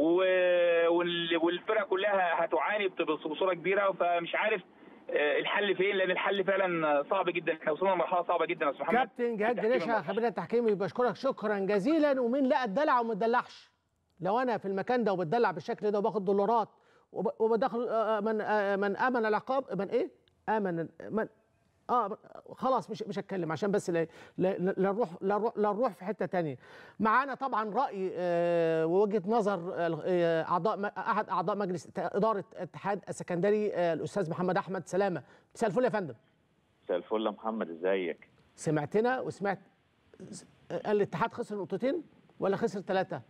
و- وال- والفرق كلها هتعاني بت- بصوره كبيره فمش عارف آه، الحل فين لان الحل فعلا صعب جدا احنا وصلنا لمرحله صعبه جدا يا استاذ محمد كابتن جهاد التحكيم جريشه المصري. خبير التحكيمي بشكرك شكرا جزيلا ومين لقى الدلع وما اتدلعش لو انا في المكان ده وبتدلع بالشكل ده وباخد دولارات وب- وبدخل آه، من آه، من امن العقاب من ايه؟ امن من اه خلاص مش مش هتكلم عشان بس لا لا لا نروح لا نروح- لا نروح في حته تانية معانا طبعا راي آه، ووجهه نظر آه، اعضاء م- احد اعضاء مجلس اداره اتحاد السكندري آه، الاستاذ محمد احمد سلامه مساء الفل يا فندم مساء الفل يا محمد ازيك سمعتنا وسمعت قال الاتحاد خسر نقطتين ولا خسر ثلاثة؟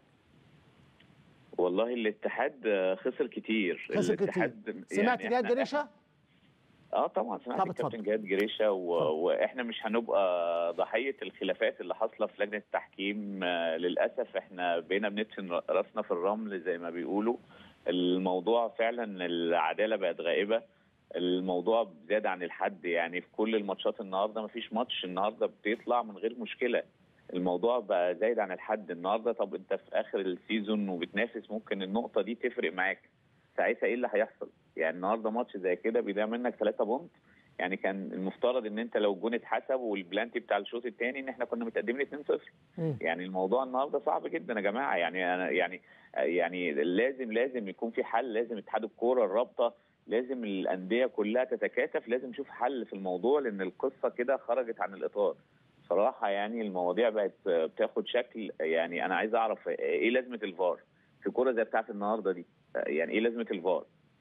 والله الاتحاد آه، خسر كتير خسر كتير الاتحاد سمعت يعني جهاد إحنا- جريشة؟ اه طبعا سمعت طب الكابتن اتفضل. جهاد جريشه و... اتفضل. واحنا مش هنبقى ضحيه الخلافات اللي حاصله في لجنه التحكيم آه، للاسف احنا بقينا بندفن راسنا في الرمل زي ما بيقولوا الموضوع فعلا العداله بقت غائبه الموضوع زاد عن الحد يعني في كل الماتشات النهارده مفيش ماتش النهارده بيطلع من غير مشكله الموضوع بقى زايد عن الحد النهارده طب انت في اخر السيزون وبتنافس ممكن النقطه دي تفرق معاك ساعتها ايه اللي هيحصل يعني النهارده ماتش زي كده بيضيع منك 3 بونت يعني كان المفترض ان انت لو الجون اتحسب والبلانتي بتاع الشوط الثاني ان احنا كنا متقدمين 2-0 مم. يعني الموضوع النهارده صعب جدا يا جماعه يعني انا يعني يعني لازم لازم يكون في حل لازم اتحاد الكوره الرابطه لازم الانديه كلها تتكاتف لازم نشوف حل في الموضوع لان القصه كده خرجت عن الاطار صراحه يعني المواضيع بقت بتاخد شكل يعني انا عايز اعرف ايه لازمه الفار في كوره زي بتاعت النهارده دي يعني ايه لازمه الفار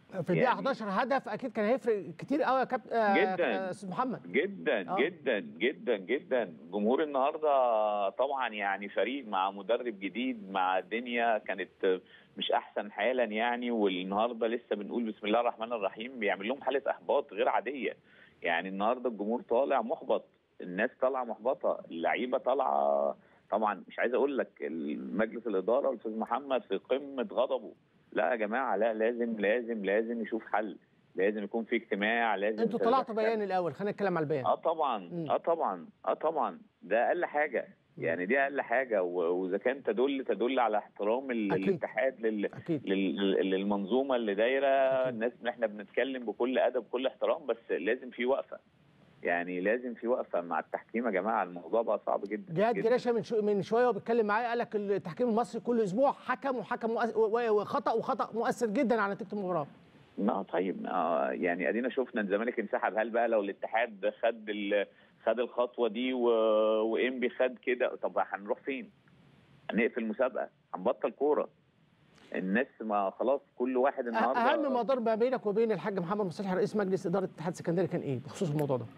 في الدقيقه يعني- 11 هدف اكيد كان هيفرق كتير قوي يا كابتن آه، جداً. يا استاذ محمد جدا آه. جدا جدا جدا جمهور النهارده طبعا يعني فريق مع مدرب جديد مع الدنيا كانت مش احسن حالا يعني والنهارده لسه بنقول بسم الله الرحمن الرحيم بيعمل لهم حاله احباط غير عاديه يعني النهارده الجمهور طالع محبط الناس طالعه محبطه اللعيبه طالعه طبعا مش عايز اقول لك مجلس الاداره والاستاذ محمد في قمه غضبه لا يا جماعه لا لازم لازم لازم نشوف حل لازم يكون في اجتماع لازم انتوا طلعتوا تدخل. بيان الاول خلينا نتكلم على البيان اه طبعا مم. اه طبعا اه طبعا ده اقل حاجه يعني دي اقل حاجه و- واذا كان تدل تدل على احترام ال- أكيد. الاتحاد لل اكيد لل- للمنظومه اللي دايره أكيد. الناس احنا بنتكلم بكل ادب بكل احترام بس لازم في وقفه يعني لازم في وقفه مع التحكيم يا جماعه الموضوع بقى صعب جدا جهاد جداً. جريشه من شو من شويه وبيتكلم معايا قال لك التحكيم المصري كل اسبوع حكم وحكم مؤس- و- وخطا وخطا مؤثر جدا على نتيجه المباراه لا طيب آه يعني ادينا شفنا الزمالك انسحب هل بقى لو الاتحاد خد ال... خد الخطوه دي و... وانبي خد كده طب هنروح فين؟ هنقفل المسابقه هنبطل كوره الناس ما خلاص كل واحد النهارده اهم ما دار ما بينك وبين الحاج محمد مصلح رئيس مجلس اداره الاتحاد السكندري كان ايه بخصوص الموضوع ده؟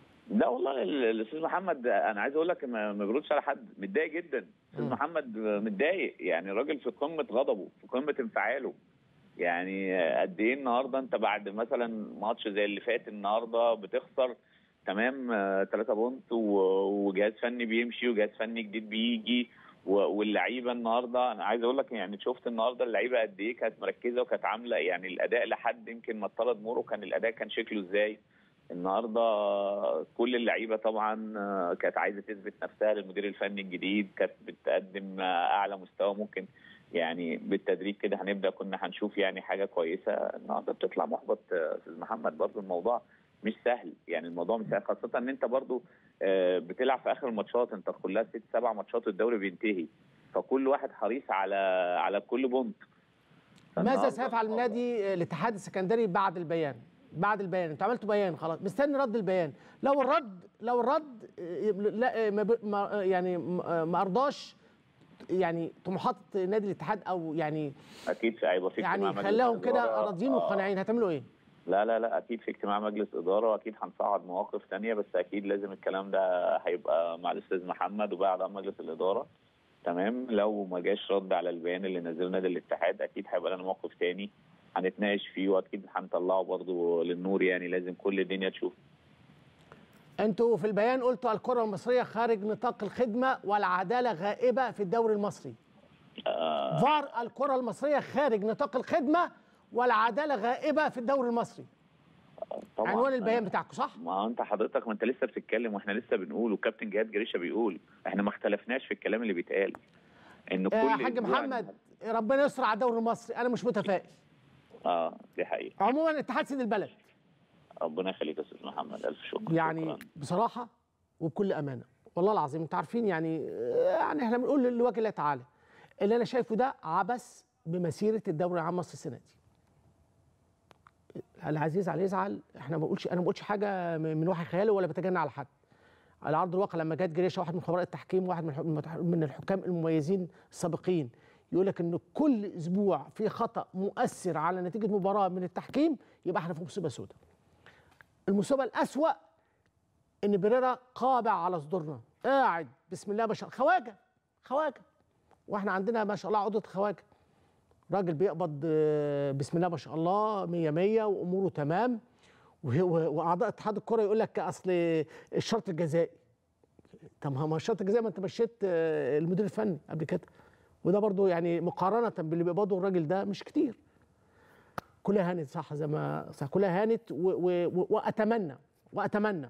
لا والله ال- الاستاذ محمد انا عايز اقول لك ما ما بيردش على حد متضايق جدا الاستاذ مم. محمد متضايق يعني راجل في قمه غضبه في قمه انفعاله يعني قد ايه النهارده انت بعد مثلا ماتش زي اللي فات النهارده بتخسر تمام 3 بونت و- وجهاز فني بيمشي وجهاز فني جديد بيجي و- واللعيبه النهارده انا عايز اقول لك يعني شفت النهارده اللعيبه قد ايه كانت مركزه وكانت عامله يعني الاداء لحد يمكن ما اطرد مورو كان الاداء كان شكله ازاي النهارده كل اللعيبه طبعا آه، كانت عايزه تثبت نفسها للمدير الفني الجديد كانت بتقدم آه، اعلى مستوى ممكن يعني بالتدريج كده هنبدا كنا هنشوف يعني حاجه كويسه النهارده بتطلع محبط آه، استاذ محمد برضو الموضوع مش سهل يعني الموضوع مش سهل خاصه ان انت برضو آه، بتلعب في اخر الماتشات انت كلها ست سبع ماتشات والدوري بينتهي فكل واحد حريص على على كل بونت ماذا فالنهاردة سيفعل الموضوع- النادي الاتحاد السكندري بعد البيان؟ بعد البيان انتوا عملتوا بيان خلاص مستني رد البيان لو الرد لو الرد آه، لا آه، ما ب- ما آه، يعني ما ما ارضاش يعني طموحات نادي الاتحاد او يعني اكيد في هيبقى في اجتماع يعني مجلس خلاهم كده إدارة. راضيين آه. وقانعين هتعملوا ايه؟ لا لا لا اكيد في اجتماع مجلس اداره واكيد هنصعد مواقف تانية بس اكيد لازم الكلام ده هيبقى مع الاستاذ محمد وبعد عن مجلس الاداره تمام لو ما جاش رد على البيان اللي نزله نادي الاتحاد اكيد هيبقى لنا موقف تاني هنتناقش فيه واكيد هنطلعه برضه للنور يعني لازم كل الدنيا تشوف انتوا في البيان قلتوا الكره المصريه خارج نطاق الخدمه والعداله غائبه في الدوري المصري آه فار الكره المصريه خارج نطاق الخدمه والعداله غائبه في الدوري المصري طبعا عنوان البيان بتاعكم صح؟ ما انت حضرتك ما انت لسه بتتكلم واحنا لسه بنقول وكابتن جهاد جريشه بيقول احنا ما اختلفناش في الكلام اللي بيتقال ان كل آه، يا حاج أسبوع- محمد ربنا يستر على الدوري المصري انا مش متفائل اه دي حقيقه عموما اتحاد سيد البلد ربنا يخليك يا استاذ محمد الف شكر يعني شكراً. بصراحه وبكل امانه والله العظيم انتوا عارفين يعني يعني احنا بنقول لوجه الله تعالى اللي انا شايفه ده عبث بمسيره الدوري العام مصر السنه دي العزيز عليه يزعل احنا ما بقولش انا ما بقولش حاجه من وحي خيالي ولا بتجنى على حد على ارض الواقع لما جت جريشه واحد من خبراء التحكيم واحد من الح- من الحكام المميزين السابقين يقول لك ان كل اسبوع في خطا مؤثر على نتيجه مباراه من التحكيم يبقى احنا في مصيبه سوداء المصيبه الاسوا ان بريرا قابع على صدورنا قاعد بسم الله ما شاء الله خواجه خواجه واحنا عندنا ما شاء الله عقده خواجه راجل بيقبض آه، بسم الله ما شاء الله 100 100 واموره تمام وه- و- واعضاء اتحاد الكره يقول لك اصل الشرط الجزائي طب ما هو الشرط الجزائي ما انت مشيت آه، المدير الفني قبل كده وده برضو يعني مقارنه باللي بيقبضه الراجل ده مش كتير كلها هانت صح زي ما صح كلها هانت و و و واتمنى واتمنى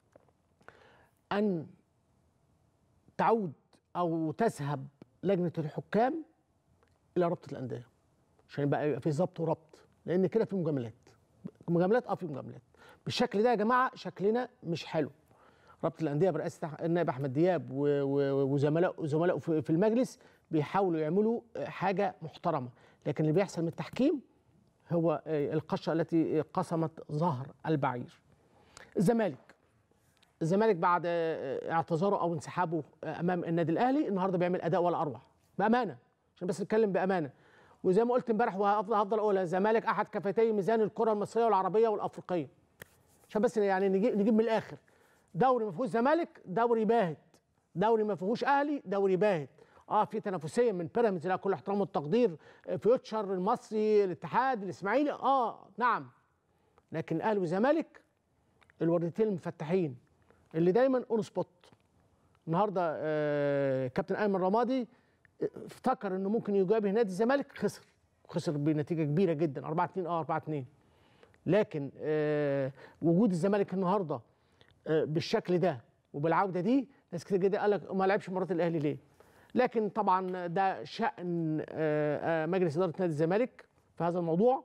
ان تعود او تذهب لجنه الحكام الى رابطه الانديه عشان يبقى يبقى في ضبط وربط لان كده في مجاملات مجاملات اه في مجاملات بالشكل ده يا جماعه شكلنا مش حلو رابطه الانديه برئاسه النائب احمد دياب و- و- وزملائه زملائه في في المجلس بيحاولوا يعملوا حاجه محترمه لكن اللي بيحصل من التحكيم هو القشه التي قسمت ظهر البعير الزمالك الزمالك بعد اعتذاره او انسحابه امام النادي الاهلي النهارده بيعمل اداء ولا اروع بامانه عشان بس نتكلم بامانه وزي ما قلت امبارح وهفضل هفضل اقولها الزمالك احد كفتي ميزان الكره المصريه والعربيه والافريقيه عشان بس يعني نجيب, نجيب من الاخر دوري ما فيهوش زمالك دوري باهت دوري ما فيهوش اهلي دوري باهت اه في تنافسيه من بيراميدز لا كل احترام والتقدير آه، فيوتشر المصري الاتحاد الاسماعيلي اه نعم لكن الاهلي والزمالك الوردتين المفتحين اللي دايما اون سبوت النهارده آه كابتن ايمن رمادي افتكر انه ممكن يجابه نادي الزمالك خسر خسر بنتيجه كبيره جدا 4 2 اه 4 2 لكن آه وجود الزمالك النهارده آه بالشكل ده وبالعوده دي ناس كتير جدا قال لك ما لعبش مرات الاهلي ليه؟ لكن طبعا ده شان آه آه مجلس اداره نادي الزمالك في هذا الموضوع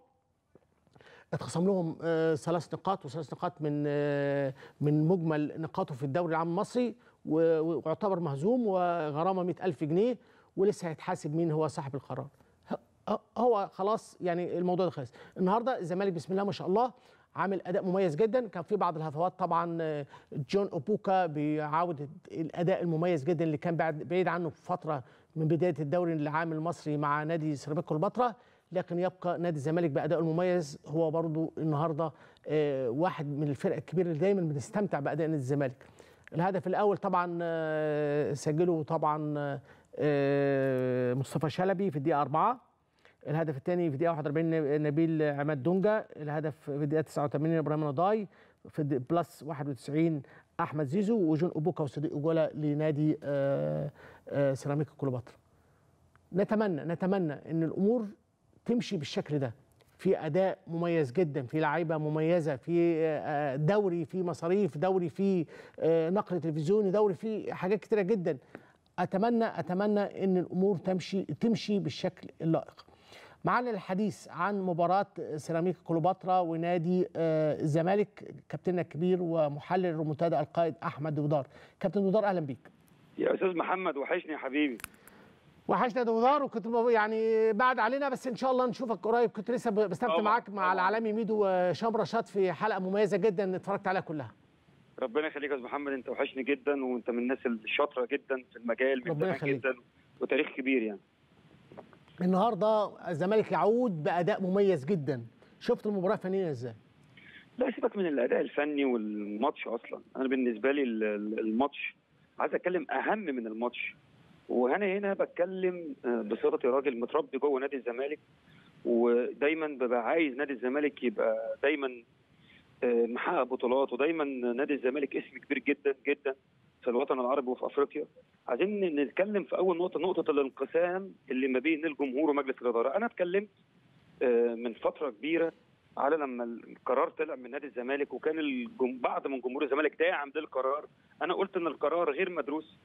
اتخصم لهم آه، ثلاث نقاط وثلاث نقاط من آه، من مجمل نقاطه في الدوري العام المصري و- و- ويعتبر مهزوم وغرامه 100000 جنيه ولسه هيتحاسب مين هو صاحب القرار ه- هو خلاص يعني الموضوع ده خلص النهارده الزمالك بسم الله ما شاء الله عامل اداء مميز جدا كان في بعض الهفوات طبعا آه، جون اوبوكا بيعاود الاداء المميز جدا اللي كان بعد بعيد عنه في فتره من بدايه الدوري العام المصري مع نادي سيراميكا كليوباترا لكن يبقى نادي الزمالك بادائه المميز هو برضو النهارده آه، واحد من الفرق الكبيره اللي دايما بنستمتع باداء نادي الزمالك الهدف الاول طبعا آه، سجله طبعا آه، مصطفى شلبي في الدقيقه 4 الهدف الثاني في الدقيقه 41 نبيل عماد دونجا الهدف في الدقيقه 89 ابراهيم نضاي في الد- بلس 91 احمد زيزو وجون اوبوكا وصديق جولا لنادي آه، آه، سيراميكا كليوباترا نتمنى نتمنى ان الامور تمشي بالشكل ده في اداء مميز جدا في لعيبه مميزه في آه، دوري في مصاريف دوري في آه، نقل تلفزيوني دوري في حاجات كتيره جدا اتمنى اتمنى ان الامور تمشي تمشي بالشكل اللائق معانا الحديث عن مباراة سيراميكا كليوباترا ونادي آه، الزمالك كابتننا الكبير ومحلل الريمونتادا القائد احمد دودار كابتن دودار اهلا بيك يا استاذ محمد وحشني يا حبيبي وحشنا يا دودار وكنت ب- يعني بعد علينا بس ان شاء الله نشوفك قريب كنت لسه ب- بستمتع طبعاً، معاك مع طبعاً. العالمي ميدو وشام رشاد في حلقه مميزه جدا اتفرجت عليها كلها ربنا يخليك يا استاذ محمد انت وحشني جدا وانت من الناس الشاطره جدا في المجال من ربنا زمان يخليك. جدا وتاريخ كبير يعني النهارده الزمالك يعود باداء مميز جدا شفت المباراه فنيا ازاي لا سيبك من الاداء الفني والماتش اصلا انا بالنسبه لي ال- ال- الماتش عايز اتكلم اهم من الماتش وانا هنا بتكلم آه، بصفتي راجل متربي جوه نادي الزمالك ودايما ببقى عايز نادي الزمالك يبقى دايما آه، محقق بطولات ودايما نادي الزمالك اسم كبير جدا جدا في الوطن العربي وفي افريقيا عايزين نتكلم في اول نقطه نقطه الانقسام اللي ما بين الجمهور ومجلس الاداره انا اتكلمت آه، من فتره كبيره على لما القرار طلع من نادي الزمالك وكان الجم... بعض من جمهور الزمالك داعم للقرار انا قلت ان القرار غير مدروس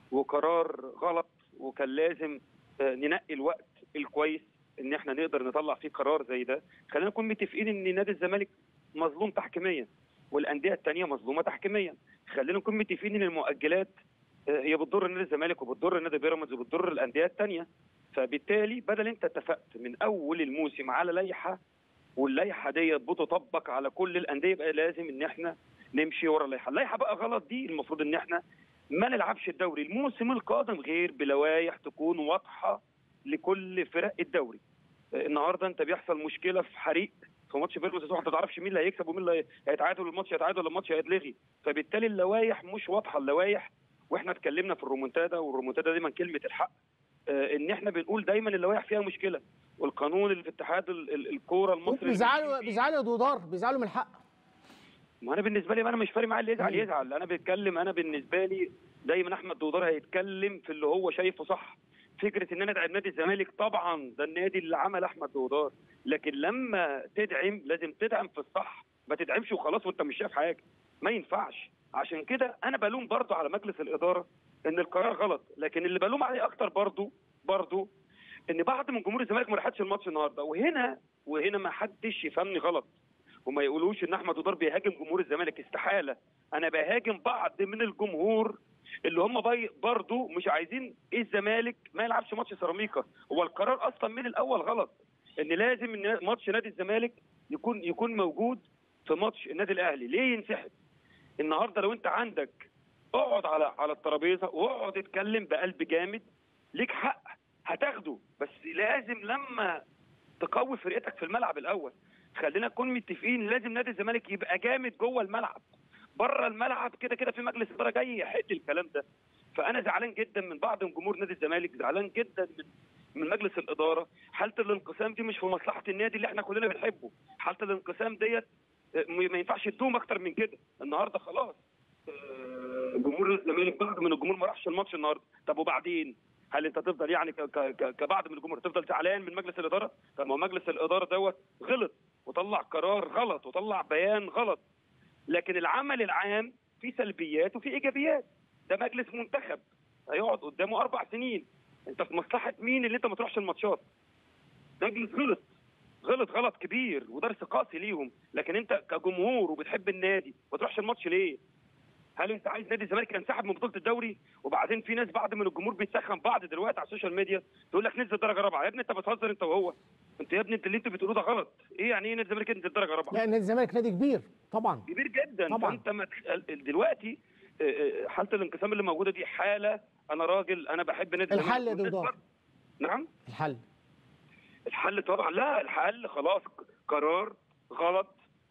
وقرار غلط وكان لازم آه، ننقي الوقت الكويس ان احنا نقدر نطلع فيه قرار زي ده خلينا نكون متفقين ان نادي الزمالك مظلوم تحكيميا والانديه الثانيه مظلومه تحكيميا خلينا نكون متفقين ان المؤجلات آه، هي بتضر نادي الزمالك وبتضر نادي بيراميدز وبتضر الانديه الثانيه فبالتالي بدل انت اتفقت من اول الموسم على لائحه واللائحه ديت بتطبق على كل الانديه يبقى لازم ان احنا نمشي ورا اللائحه، اللائحه بقى غلط دي المفروض ان احنا ما نلعبش الدوري الموسم القادم غير بلوائح تكون واضحه لكل فرق الدوري. آه، النهارده انت بيحصل مشكله في حريق في ماتش بيراميدز انت ما تعرفش مين اللي هيكسب ومين اللي هيتعادل الماتش هيتعادل ولا الماتش هيتلغي فبالتالي اللوائح مش واضحه اللوائح واحنا اتكلمنا في الرومونتادا والرومونتادا دايما كلمه الحق آه، ان احنا بنقول دايما اللوائح فيها مشكله والقانون اللي في اتحاد ال- ال- الكوره المصري اللي بيزعلوا ماشيين فيه- بيزعلوا يا دودار بيزعلوا من الحق ما انا بالنسبه لي انا مش فارق معايا اللي يزعل مم. يزعل انا بتكلم انا بالنسبه لي دايما احمد دودار هيتكلم في اللي هو شايفه صح فكره ان انا ادعم نادي الزمالك طبعا ده النادي اللي عمل احمد دودار لكن لما تدعم لازم تدعم في الصح ما تدعمش وخلاص وانت مش شايف حاجه ما ينفعش عشان كده انا بلوم برضه على مجلس الاداره ان القرار غلط لكن اللي بلوم عليه اكتر برضه برضه ان بعض من جمهور الزمالك ما راحتش الماتش النهارده وهنا وهنا ما حدش يفهمني غلط وما يقولوش ان احمد ودار بيهاجم جمهور الزمالك استحاله انا بهاجم بعض من الجمهور اللي هم بي برضه مش عايزين ايه الزمالك ما يلعبش ماتش سيراميكا هو القرار اصلا من الاول غلط ان لازم ان ماتش نادي الزمالك يكون يكون موجود في ماتش النادي الاهلي ليه ينسحب النهارده لو انت عندك اقعد على على الترابيزه واقعد اتكلم بقلب جامد ليك حق هتاخده بس لازم لما تقوي فرقتك في الملعب الاول خلينا نكون متفقين لازم نادي الزمالك يبقى جامد جوه الملعب بره الملعب كده كده في مجلس اداره جاي يحل الكلام ده فانا زعلان جدا من بعض من جمهور نادي الزمالك زعلان جدا من من مجلس الاداره حاله الانقسام دي مش في مصلحه النادي اللي احنا كلنا بنحبه حاله الانقسام ديت آه، ما ينفعش تدوم اكتر من كده النهارده خلاص آه، جمهور الزمالك بعض من الجمهور ما راحش الماتش النهارده طب وبعدين هل انت تفضل يعني ك- ك- ك- كبعض من الجمهور تفضل زعلان من مجلس الاداره طب ما هو مجلس الاداره دوت غلط وطلع قرار غلط وطلع بيان غلط لكن العمل العام فيه سلبيات وفيه ايجابيات ده مجلس منتخب هيقعد قدامه اربع سنين انت في مصلحه مين اللي انت ما تروحش الماتشات مجلس غلط غلط غلط كبير ودرس قاسي ليهم لكن انت كجمهور وبتحب النادي ما تروحش الماتش ليه هل انت عايز نادي الزمالك ينسحب من بطوله الدوري وبعدين في ناس بعض من الجمهور بيتسخن بعض دلوقتي على السوشيال ميديا تقول لك ننزل درجه رابعه يا ابني انت بتهزر انت وهو انت يا ابني انت اللي انت بتقوله ده غلط ايه يعني ايه نادي الزمالك ينزل درجه رابعه لا نادي الزمالك نادي كبير طبعا كبير جدا طبعاً. فانت ما تخ- دلوقتي آه، آه، حاله الانقسام اللي موجوده دي حاله انا راجل انا بحب نادي الزمالك الحل يا والناس دودار. برضه- نعم الحل الحل طبعا لا الحل خلاص قرار غلط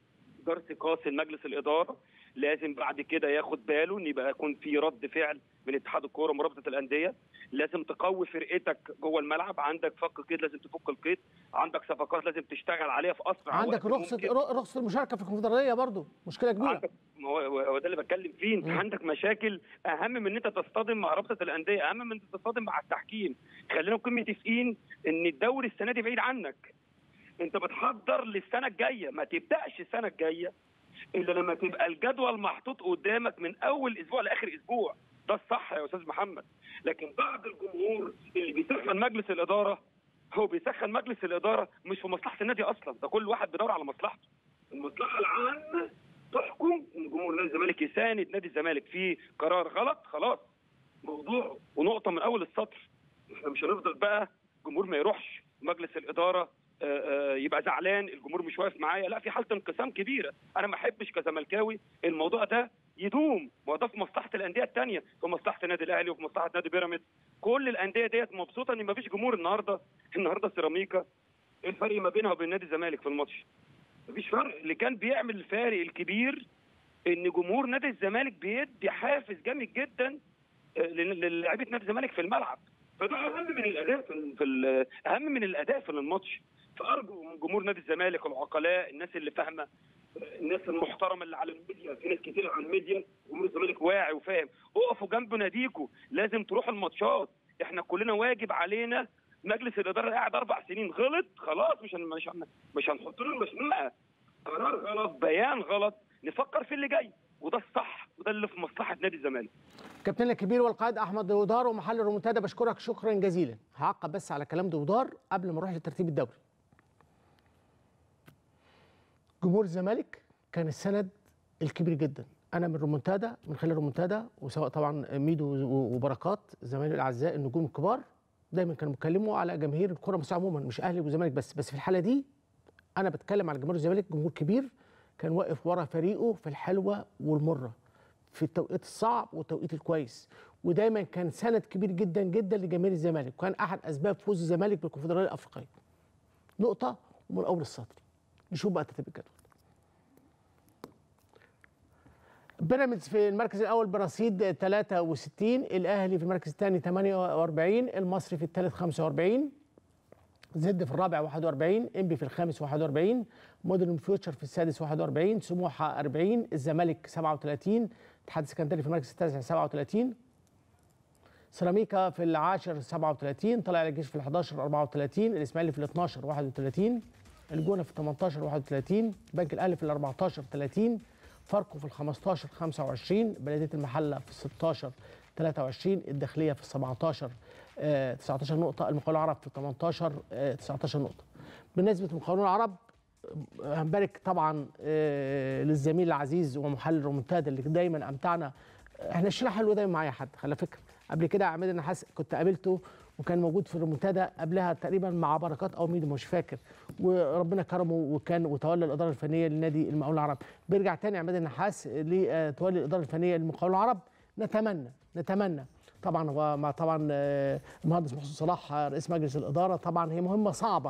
درس قاسي لمجلس الاداره لازم بعد كده ياخد باله ان يبقى يكون في رد فعل من اتحاد الكوره ورابطه الانديه لازم تقوي فرقتك جوه الملعب عندك فك قيد لازم تفك القيد عندك صفقات لازم تشتغل عليها في اسرع عندك وقت رخصه ممكن. رخصه المشاركه في الكونفدراليه برضو مشكله كبيره عندك ما هو هو ده اللي بتكلم فيه انت مم. عندك مشاكل اهم من ان انت تصطدم مع رابطه الانديه اهم من ان انت تصطدم مع التحكيم خلينا نكون متفقين ان الدوري السنه دي بعيد عنك انت بتحضر للسنه الجايه ما تبداش السنه الجايه الا لما تبقى الجدول محطوط قدامك من اول اسبوع لاخر اسبوع ده الصح يا استاذ محمد لكن بعض الجمهور اللي بيسخن مجلس الاداره هو بيسخن مجلس الاداره مش في مصلحه النادي اصلا ده كل واحد بيدور على مصلحته المصلحه العامه تحكم ان جمهور نادي الزمالك يساند نادي الزمالك في قرار غلط خلاص موضوع ونقطه من اول السطر احنا مش هنفضل بقى جمهور ما يروحش مجلس الاداره آه، آه، يبقى زعلان الجمهور مش واقف معايا لا في حاله انقسام كبيره انا ما احبش كزملكاوي الموضوع ده يدوم ما هو ده في مصلحه الانديه الثانيه في مصلحه النادي الاهلي وفي مصلحه نادي بيراميدز كل الانديه ديت مبسوطه ان ما فيش جمهور النهارده النهارده سيراميكا ايه الفرق ما بينها وبين نادي الزمالك في الماتش مفيش فرق اللي كان بيعمل الفارق الكبير ان جمهور نادي الزمالك بيدي حافز جامد جدا آه، لل- للاعيبه نادي الزمالك في الملعب فده اهم من الاداء في, ال- في ال- اهم من الاداء في الماتش فارجو من جمهور نادي الزمالك العقلاء الناس اللي فاهمه آه، الناس المحترمه اللي على الميديا في ناس كتير على الميديا جمهور الزمالك واعي وفاهم اقفوا جنب ناديكوا لازم تروحوا الماتشات احنا كلنا واجب علينا مجلس الاداره قاعد اربع سنين غلط خلاص مش هن مش هن مش هنحط له المشنقه قرار غلط بيان غلط نفكر في اللي جاي وده الصح وده اللي في مصلحه نادي الزمالك كابتن الكبير والقائد احمد دودار ومحل الريمونتادا بشكرك شكرا جزيلا هعقب بس على كلام دودار قبل ما نروح لترتيب الدوري جمهور الزمالك كان السند الكبير جدا انا من الريمونتادا من خلال الريمونتادا وسواء طبعا ميدو و- وبركات زمايلي الاعزاء النجوم الكبار دايما كانوا بيتكلموا على جماهير الكره المصريه عموما مش اهلي وزمالك بس بس في الحاله دي انا بتكلم على جمهور الزمالك جمهور كبير كان واقف ورا فريقه في الحلوه والمره في التوقيت الصعب والتوقيت الكويس ودايما كان سند كبير جدا جدا لجماهير الزمالك وكان احد اسباب فوز الزمالك بالكونفدراليه الافريقيه نقطه ومن اول السطر نشوف بقى ترتيب الجدول بيراميدز في المركز الاول برصيد 63 الاهلي في المركز الثاني 48 المصري في الثالث 45 زد في الرابع 41 انبي في الخامس 41 مودرن فيوتشر في السادس 41 سموحه 40 الزمالك 37 اتحاد السكندري في المركز التاسع 37 سيراميكا في العاشر 37 طلع الجيش في ال11 34 الاسماعيلي في ال12 31 الجونه في ال 18 31 البنك الاهلي في ال14 30 فاركو في ال15 25 بلديه المحله في ال16 23 الداخليه في ال 17 آه، 19 نقطه المقاولون العرب في ال 18 آه، 19 نقطه بالنسبه للمقاولون العرب آه، هنبارك طبعا آه، للزميل العزيز ومحلل رومنتادا اللي دايما امتعنا احنا الشيله حلوه دايما معايا حد على فكره قبل كده عماد النحاس كنت قابلته وكان موجود في الرومنتادا قبلها تقريبا مع بركات او ميدو مش فاكر وربنا كرمه وكان وتولى الاداره الفنيه لنادي المقاولون العرب بيرجع تاني عماد النحاس لتولي الاداره الفنيه للمقاولون العرب نتمنى نتمنى طبعا هو مع طبعا آه، المهندس محسن صلاح آه، رئيس مجلس الاداره طبعا هي مهمه صعبه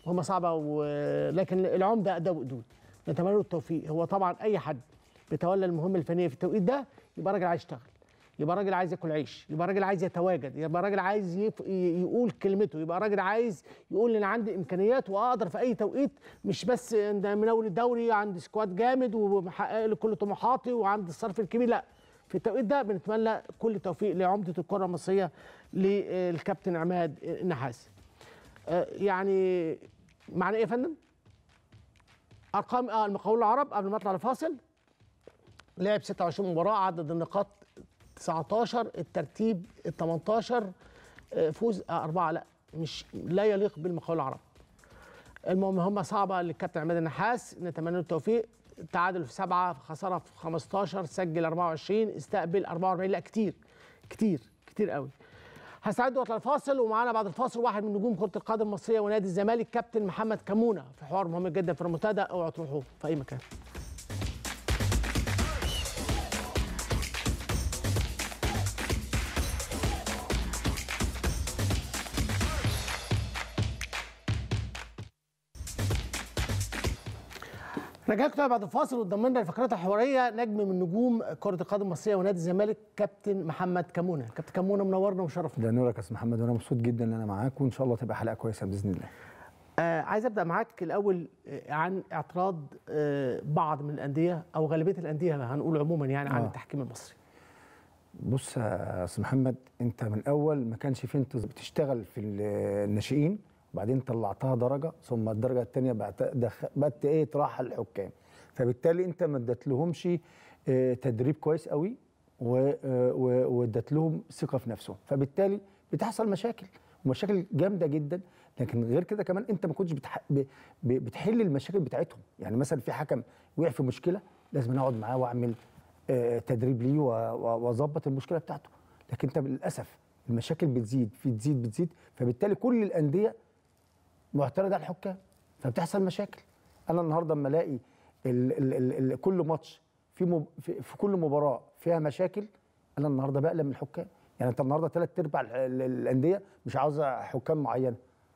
مهمه صعبه ولكن العمده اداء وقدود نتمنى له التوفيق هو طبعا اي حد بيتولى المهمه الفنيه في التوقيت ده يبقى راجل عايز يشتغل يبقى راجل عايز ياكل عيش يبقى راجل عايز يتواجد يبقى راجل عايز يف... ي- يقول كلمته يبقى راجل عايز يقول ان عندي امكانيات واقدر في اي توقيت مش بس إن من اول الدوري عندي سكواد جامد ومحقق لي كل طموحاتي وعندي الصرف الكبير لا في التوقيت ده بنتمنى كل التوفيق لعمده الكره المصريه للكابتن عماد النحاس آه، يعني معنى ايه يا فندم؟ ارقام اه المقاولون العرب قبل ما اطلع لفاصل لعب 26 مباراه عدد النقاط 19 الترتيب ال 18 آه، فوز آه، أربعة لا مش لا يليق بالمقاولون العرب المهم مهمة صعبة للكابتن عماد النحاس نتمنى له التوفيق تعادل في سبعة خسارة في 15 سجل 24 استقبل 44 لا كتير كتير كتير قوي هستعد واطلع الفاصل ومعانا بعد الفاصل واحد من نجوم كرة القدم المصرية ونادي الزمالك كابتن محمد كمونة في حوار مهم جدا في المنتدى اوعوا تروحوا في أي مكان رجعت تاني بعد الفاصل واتضمنا الفقرات الحواريه نجم من نجوم كره القدم المصريه ونادي الزمالك كابتن محمد كمونه كابتن كمونه منورنا ومشرفنا ده نورك يا استاذ محمد وانا مبسوط جدا ان انا معاك وان شاء الله تبقى حلقه كويسه باذن الله آه عايز ابدا معاك الاول آه، عن اعتراض آه بعض من الانديه او غالبيه الانديه هنقول عموما يعني عن آه. التحكيم المصري بص يا استاذ محمد انت من الاول ما كانش في انت بتشتغل في ال- الناشئين وبعدين طلعتها درجه ثم الدرجه الثانيه بقت دخ- بقت ايه ترحل الحكام فبالتالي انت ما اديتلهمش آه، تدريب كويس قوي و- آه، و- واديت لهم ثقه في نفسهم فبالتالي بتحصل مشاكل ومشاكل جامده جدا لكن غير كده كمان انت ما كنتش بتح... ب... ب... بتحل المشاكل بتاعتهم يعني مثلا في حكم وقع في مشكله لازم أنا اقعد معاه واعمل آه، تدريب ليه و- و- واظبط المشكله بتاعته لكن انت للاسف المشاكل بتزيد في تزيد بتزيد فبالتالي كل الانديه معترضه على الحكام فبتحصل مشاكل انا النهارده اما الاقي ال ال ال ال كل ماتش في, مب في في كل مباراه فيها مشاكل انا النهارده بقلق من الحكام يعني انت النهارده ثلاث ارباع ال- ال- الانديه مش عاوزه حكام معينه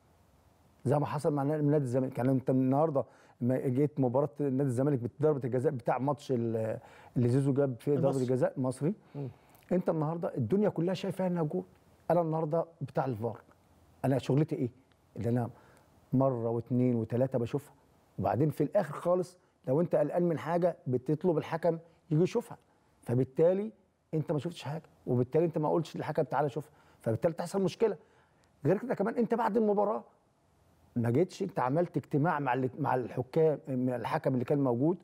زي ما حصل مع نادي نادي الزمالك يعني انت النهارده لما جيت مباراه نادي الزمالك بضربه الجزاء بتاع ماتش ال- اللي زيزو جاب فيه ضربه المصري. الجزاء المصري انت النهارده الدنيا كلها شايفاها انها جول انا النهارده بتاع الفار انا شغلتي ايه اللي انا مره واثنين وثلاثه بشوفها وبعدين في الاخر خالص لو انت قلقان من حاجه بتطلب الحكم يجي يشوفها فبالتالي انت ما شفتش حاجه وبالتالي انت ما قلتش للحكم تعالى شوفها فبالتالي تحصل مشكله غير كده كمان انت بعد المباراه ما جيتش انت عملت اجتماع مع ال- مع الحكام مع الحكم اللي كان موجود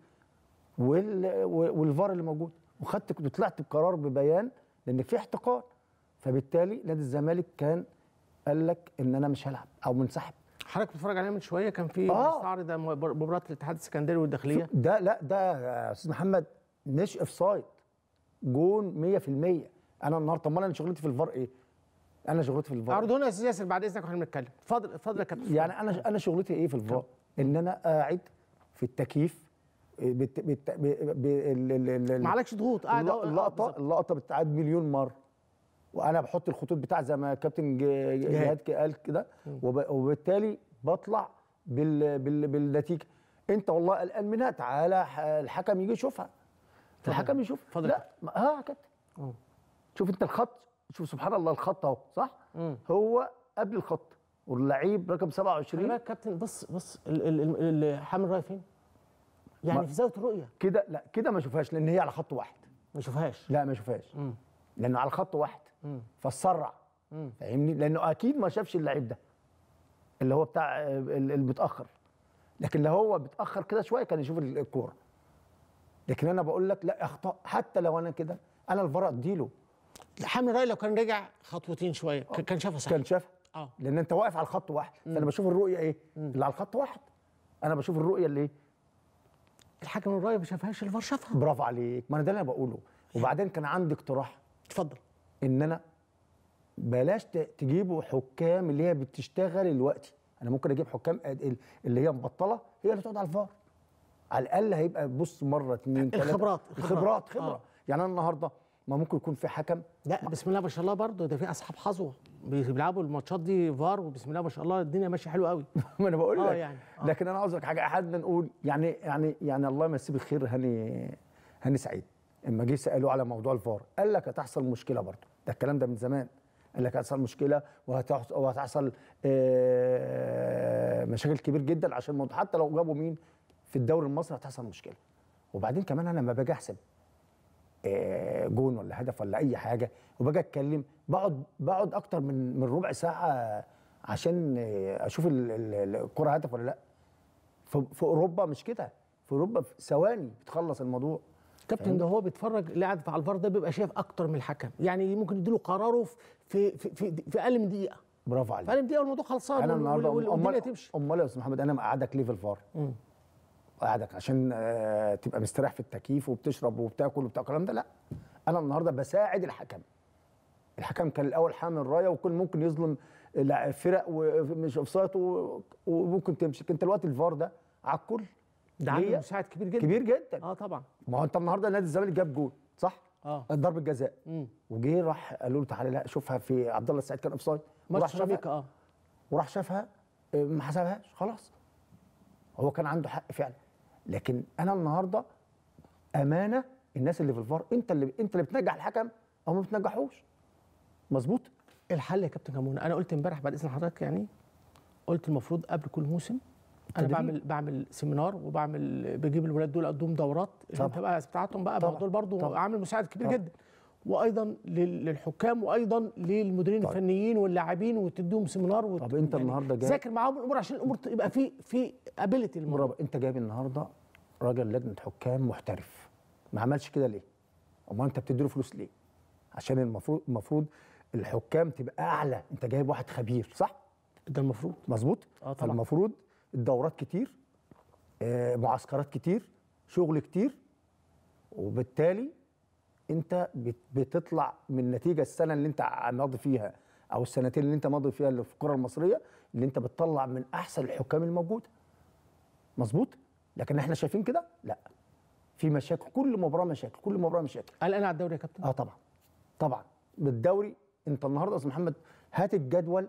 وال والفار اللي موجود وخدت وطلعت بقرار ببيان لان في احتقار فبالتالي نادي الزمالك كان قال لك ان انا مش هلعب او منسحب حضرتك بتتفرج عليها من شويه كان في آه. مستعرض مباراه الاتحاد السكندري والداخليه ده لا ده يا استاذ محمد مش اوف سايد جون 100% انا النهارده طب ما انا شغلتي في الفار ايه؟ انا شغلتي في الفار عرضونا يا استاذ ياسر بعد اذنك واحنا بنتكلم اتفضل اتفضل يا كابتن يعني انا انا شغلتي ايه في الفار؟ ان انا قاعد في التكييف بت بت ب ب ال- ال- ال- ال- معلكش ضغوط قاعد الل- أهو. آه، اللقطه بالظبط. اللقطه بتتعاد مليون مره وانا بحط الخطوط بتاع زي ما كابتن ج- جهاد ك- قال كده وب- وبالتالي بطلع بال بال بالنتيجه انت والله قلقان منها تعالى ح- الحكم يجي يشوفها الحكم يشوف اتفضل. لا ما- اه يا كابتن أه. شوف انت الخط شوف سبحان الله الخط اهو صح مم. هو قبل الخط واللعيب رقم خلي 27 بالك كابتن بص بص ال- ال- ال- ال- حامل رايه فين؟ يعني ما- في زاويه الرؤيه كده لا كده ما اشوفهاش لان هي على خط واحد ما اشوفهاش لا ما اشوفهاش مم. لانه على خط واحد مم. فاتسرع مم. فاهمني لانه اكيد ما شافش اللعيب ده اللي هو بتاع آه، اللي بيتاخر لكن لو هو بيتاخر كده شويه كان يشوف الكوره لكن انا بقول لك لا اخطاء حتى لو انا كده انا الفار اديله حامل رايه لو كان رجع خطوتين شويه كان- كان شافها صح كان شافها اه لان انت واقف على الخط واحد فانا بشوف الرؤيه ايه اللي على الخط واحد انا بشوف الرؤيه اللي ايه الحكم الرايه ما شافهاش الفار شافها برافو عليك ما انا ده اللي انا بقوله وبعدين كان عندي اقتراح اتفضل ان انا بلاش ت- تجيبوا حكام اللي هي بتشتغل دلوقتي انا ممكن اجيب حكام ال- اللي هي مبطله هي اللي تقعد على الفار على الاقل هيبقى بص مره اتنين تلاته الخبرات- الخبرات الخبرات. خبره آه. يعني انا النهارده ما ممكن يكون في حكم لا بسم الله ما شاء الله برضه ده في اصحاب حظوه بيلعبوا الماتشات دي فار وبسم الله ما شاء الله الدنيا ماشيه حلوه قوي ما انا بقول آه لك يعني، آه. لكن انا عاوز لك حاجه احد نقول يعني يعني يعني الله يمسيه بالخير هاني هاني سعيد اما جه سالوه على موضوع الفار قال لك هتحصل مشكله برضه ده الكلام ده من زمان قال لك هتحصل مشكله وهتحصل, وهتحصل آه، مشاكل كبير جدا عشان الموضوع حتى لو جابوا مين في الدوري المصري هتحصل مشكله وبعدين كمان انا لما باجي احسب آه، جون ولا هدف ولا اي حاجه وباجي اتكلم بقعد بقعد اكتر من من ربع ساعه عشان آه، اشوف ال- ال- الكره هدف ولا لا في, في اوروبا مش كده في اوروبا في ثواني بتخلص الموضوع كابتن ده هو بيتفرج لاعب على الفار ده بيبقى شايف اكتر من الحكم يعني ممكن يديله قراره في في في, في اقل من دقيقه برافو عليك في اقل من دقيقه والموضوع خلصان انا وال- النهارده وال- والدنيا امال تمشي امال يا استاذ محمد انا مقعدك ليه في الفار مم. قاعدك عشان آه، تبقى مستريح في التكييف وبتشرب وبتاكل وبتاع الكلام ده لا انا النهارده بساعد الحكم الحكم كان الاول حامل رايه وكان ممكن يظلم لا- فرق ومش اوفسايد و- وممكن تمشي انت دلوقتي الفار ده على الكل ده عامل ليه؟ مساعد كبير جدا كبير جدا اه طبعا ما هو انت النهارده نادي الزمالك جاب جول صح؟ اه ضربه جزاء مم. وجه راح قالوا له تعالى لا شوفها في عبد الله السعيد كان اوفسايد وراح ماتش شافها سيراميكا اه وراح شافها آه، ما حسبهاش خلاص هو كان عنده حق فعلا لكن انا النهارده امانه الناس اللي في الفار انت اللي انت اللي بتنجح الحكم او ما بتنجحوش مظبوط الحل يا كابتن كمونه انا قلت امبارح بعد اذن حضرتك يعني قلت المفروض قبل كل موسم انا تدريب. بعمل بعمل سيمينار وبعمل بجيب الولاد دول ادوهم دورات طبعا. انت بقى بتاعتهم بقى ما طبعا. هو دول برضه طبعا. عامل مساعد كبير طبعا. جدا وايضا لل- للحكام وايضا للمديرين طيب. الفنيين واللاعبين وتديهم سيمينار وت... طب أنت النهاردة جاي- ذاكر معاهم الامور عشان الامور تبقى في في ابيلتي الموضوع مرة انت جايب النهارده راجل لجنه حكام محترف ما عملش كده ليه؟ امال انت بتديله فلوس ليه؟ عشان المفروض المفروض الحكام تبقى اعلى انت جايب واحد خبير صح؟ ده المفروض مظبوط آه طبعا. فالمفروض الدورات كتير آه، معسكرات كتير شغل كتير وبالتالي انت بت- بتطلع من نتيجه السنه اللي انت ماضي فيها او السنتين اللي انت ماضي فيها اللي في الكره المصريه اللي انت بتطلع من احسن الحكام الموجوده مظبوط لكن احنا شايفين كده لا في مشاكل كل مباراه مشاكل كل مباراه مشاكل قلقان على الدوري يا كابتن اه طبعا طبعا بالدوري انت النهارده يا استاذ محمد هات الجدول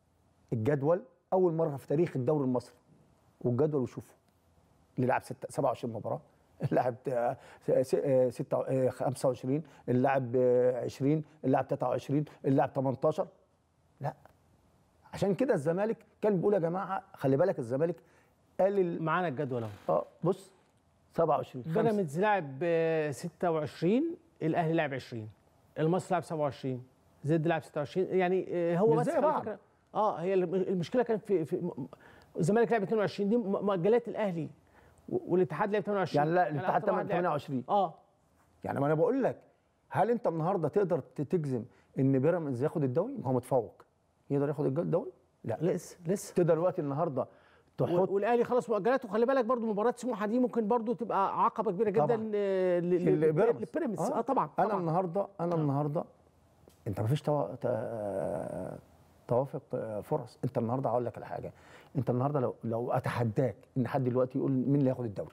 الجدول اول مره في تاريخ الدوري المصري والجدول وشوفه اللي لعب ستة- 27 مباراه اللاعب آه، س- آه، ستة- آه، 25 اللاعب آه، 20 اللاعب 23 اللاعب 18 لا عشان كده الزمالك كان بيقول يا جماعه خلي بالك الزمالك قال ال- معانا الجدول اهو اه بص 27 خمسة. بيراميدز لعب آه، 26 الاهلي لعب 20 المصري لعب 27 زد لعب 26 يعني آه، هو مش بس زي على بعض. فكرة- اه هي الم- المشكله كانت في, في م- الزمالك لعب 22 دي م- مؤجلات الاهلي و- والاتحاد لعب 28 يعني لا الاتحاد أكتر واحد لعب. 28 اه يعني ما انا بقول لك هل انت النهارده تقدر ت- تجزم ان بيراميدز ياخد الدوري؟ ما هو متفوق يقدر ياخد الج- الدوري؟ لا لسه لسه تقدر دلوقتي النهارده تحط و- والاهلي خلص مؤجلاته وخلي بالك برضو مباراه سموحه دي ممكن برضو تبقى عقبه كبيره جدا طبعاً. آه، ل- ل- البيراميدز. للبيراميدز اه طبعا انا طبعا النهارده انا النهارده انت ما فيش تو... ت... آه، توافق آه، فرص انت النهارده هقول لك على حاجه انت النهارده لو لو اتحداك ان حد دلوقتي يقول مين اللي هياخد الدوري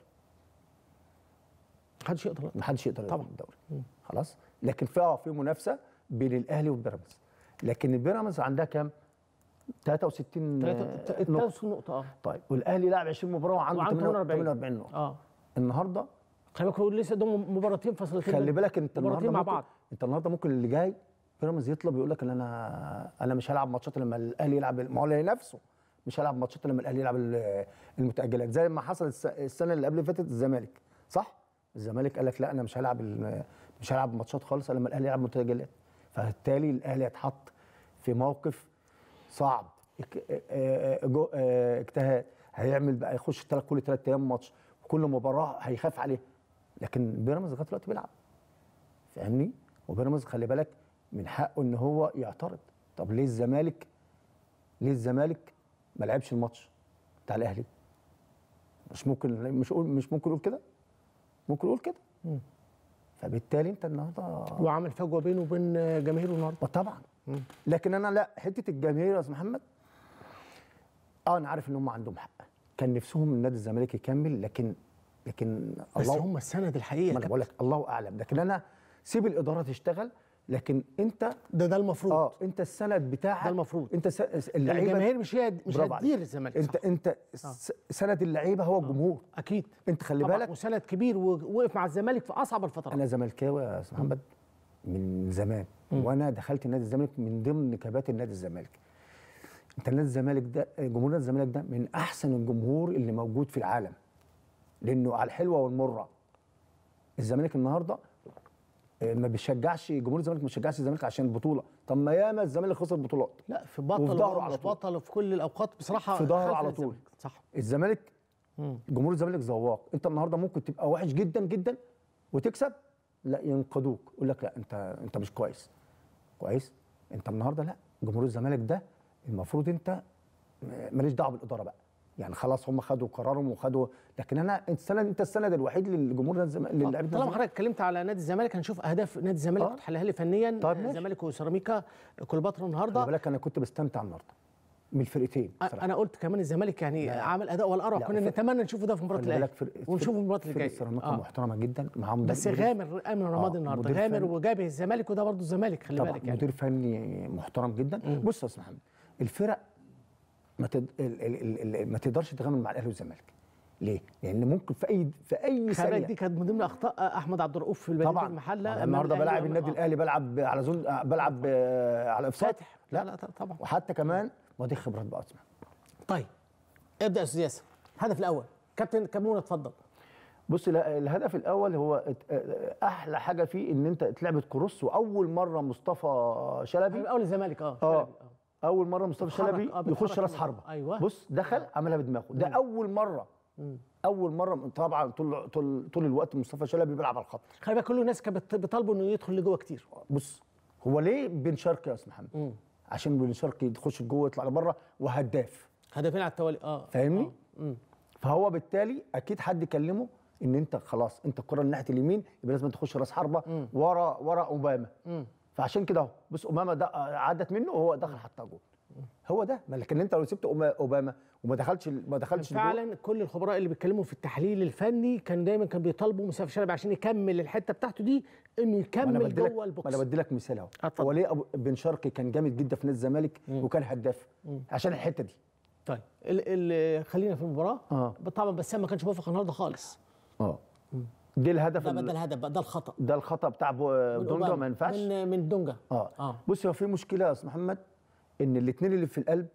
محدش يقدر ما حدش يقدر طبعاً. ياخد الدوري خلاص لكن في اه في منافسه بين الاهلي وبيراميدز لكن البيراميدز عندها كام 63 آه، نقطه 33 نقطه اه طيب والاهلي لعب 20 مباراه وعنده وعنده 48 48. 48 نقطه اه النهارده خلي بالك هو لسه قدامهم مباراتين فاصلتين خلي بين- بالك انت مباراتين النهارده مع ممكن بعض انت النهارده ممكن اللي جاي بيراميدز يطلب يقول لك ان انا انا مش هلعب ماتشات لما الاهلي يلعب ما هو اللي نفسه مش هلعب ماتشات لما الاهلي يلعب ال- المتاجلات زي ما حصل الس- السنه اللي قبل اللي فاتت الزمالك صح الزمالك قال لك لا انا مش هلعب ال- مش هلعب ماتشات خالص لما الاهلي يلعب متاجلات فبالتالي الاهلي هيتحط في موقف صعب اك- اه- اه- جو- اه- اجتهاد هيعمل بقى يخش تلات كل ثلاث ايام ماتش وكل مباراه هيخاف عليه لكن بيراميدز لغايه دلوقتي بيلعب فاهمني وبيراميدز خلي بالك من حقه ان هو يعترض طب ليه الزمالك ليه الزمالك ما لعبش الماتش بتاع الاهلي مش ممكن مش قول مش ممكن يقول كده ممكن يقول كده مم. فبالتالي انت النهارده وعمل فجوه بينه وبين جماهيره النهارده طبعا لكن انا لا حته الجماهير يا استاذ محمد اه انا عارف ان هم عندهم حق كان نفسهم النادي الزمالك يكمل لكن لكن بس الله هم السند الحقيقي ما انا بقول لك الله اعلم لكن انا سيب الاداره تشتغل لكن انت ده ده المفروض اه انت السند بتاعك ده المفروض. انت س- اللعيبه الجماهير مش هي مش برافو هتدير عليك. الزمالك انت صح. انت س- سند اللعيبه هو الجمهور اكيد انت خلي طبعاً، بالك وسند كبير ووقف مع الزمالك في اصعب الفترات انا زملكاوي يا استاذ محمد من زمان وانا دخلت نادي الزمالك من ضمن كباتن نادي الزمالك انت نادي الزمالك ده جمهور نادي الزمالك ده من احسن الجمهور اللي موجود في العالم لانه على الحلوه والمره الزمالك النهارده آه، ما بيشجعش جمهور الزمالك ما بيشجعش الزمالك عشان البطوله طب ما ياما الزمالك خسر بطولات لا في بطل وفي ظهره ومش على طول. بطل في كل الاوقات بصراحه في ظهره خلف على طول. الزمالك. صح الزمالك جمهور الزمالك ذواق انت النهارده ممكن تبقى وحش جدا جدا وتكسب لا ينقذوك يقول لك لا انت انت مش كويس كويس انت النهارده لا جمهور الزمالك ده المفروض انت ماليش دعوه بالاداره بقى يعني خلاص هم خدوا قرارهم وخدوا لكن انا انت السند انت السند الوحيد للجمهور نادي الزمالك للاعبين نادي طالما الزمالك. حضرتك اتكلمت على نادي الزمالك هنشوف اهداف نادي الزمالك آه. وتحللها لي فنيا طيب ماشي. الزمالك وسيراميكا كليوباترا خلي النهارده بالك انا كنت بستمتع النهارده من الفرقتين بصراحة. انا قلت كمان الزمالك يعني عمل اداء والاروع لا، كنا فرق- نتمنى نشوفه ده في مباراه خلي الاهلي بالك فرقة- ونشوفه في المباراه فرقة اللي جايه سيراميكا آه. محترمه جدا معاهم بس مدير- غامر امن رمادي آه، النهارده مدير غامر فني. وجابه الزمالك وده برضه الزمالك خلي طبعا بالك يعني مدير فني محترم جدا بص يا استاذ محمد الفرق ما تد... ال... ال... ال... ال... ما تقدرش تغامر مع الاهلي والزمالك ليه؟ لان ممكن في اي في اي خلي بالك ثانيه دي كانت من ضمن اخطاء احمد عبد الرؤوف في البلديه طبعا المحله أنا أمام النهارده الأهلي بلعب وأمام- النادي آه. الاهلي بلعب على زون آه، بلعب آه، على افساد فاتح لا لا طبعا وحتى كمان ما دي خبرات بقى اسمع طيب ابدا يا استاذ ياسر الهدف الاول كابتن كمونه اتفضل بص لا، الهدف الاول هو ات- آه، احلى حاجه فيه ان انت اتلعبت كروس واول مره مصطفى شلبي اول الزمالك اه اه شلبي، اول مره مصطفى بيتحرك، شلبي آه، بيتحرك يخش راس كده. حربه أيوة. بص دخل عملها بدماغه ده اول مره اول مره طبعا طول طول طول الوقت مصطفى شلبي بيلعب على الخط خلي بالك كل الناس كانت بت- بيطالبوا انه يدخل لجوه كتير بص هو ليه بن شرقي يا استاذ محمد عشان بن شرقي يخش جوه يطلع لبره وهداف هدفين على التوالي اه فاهمني فهو بالتالي اكيد حد كلمه ان انت خلاص انت الكره من ناحيه اليمين يبقى لازم تخش راس حربه ورا ورا اوباما فعشان كده اهو بص اوباما ده عدت منه وهو دخل حطها جول هو ده ما لكن انت لو سبت أوما- اوباما وما دخلش ما دخلش الجول، فعلا كل الخبراء اللي بيتكلموا في التحليل الفني كان دايما كان بيطالبوا مصطفى شلبي عشان يكمل الحته بتاعته دي انه ما انا يكمل بدي لك جوه ما البوكس انا بدي لك مثال اهو اتفضل. هو ليه أبو بن شرقي كان جامد جدا في نادي الزمالك وكان هداف عشان الحته دي طيب ال ال خلينا في المباراه آه. طبعا بسام ما كانش موافق النهارده خالص اه دي الهدف ده بقى ال- ده الهدف بقى ده الخطا ده الخطا بتاع بو- من دونجا أوباما. ما ينفعش من من دونجا اه, آه. بص هو في مشكله يا استاذ محمد ان الاثنين اللي في القلب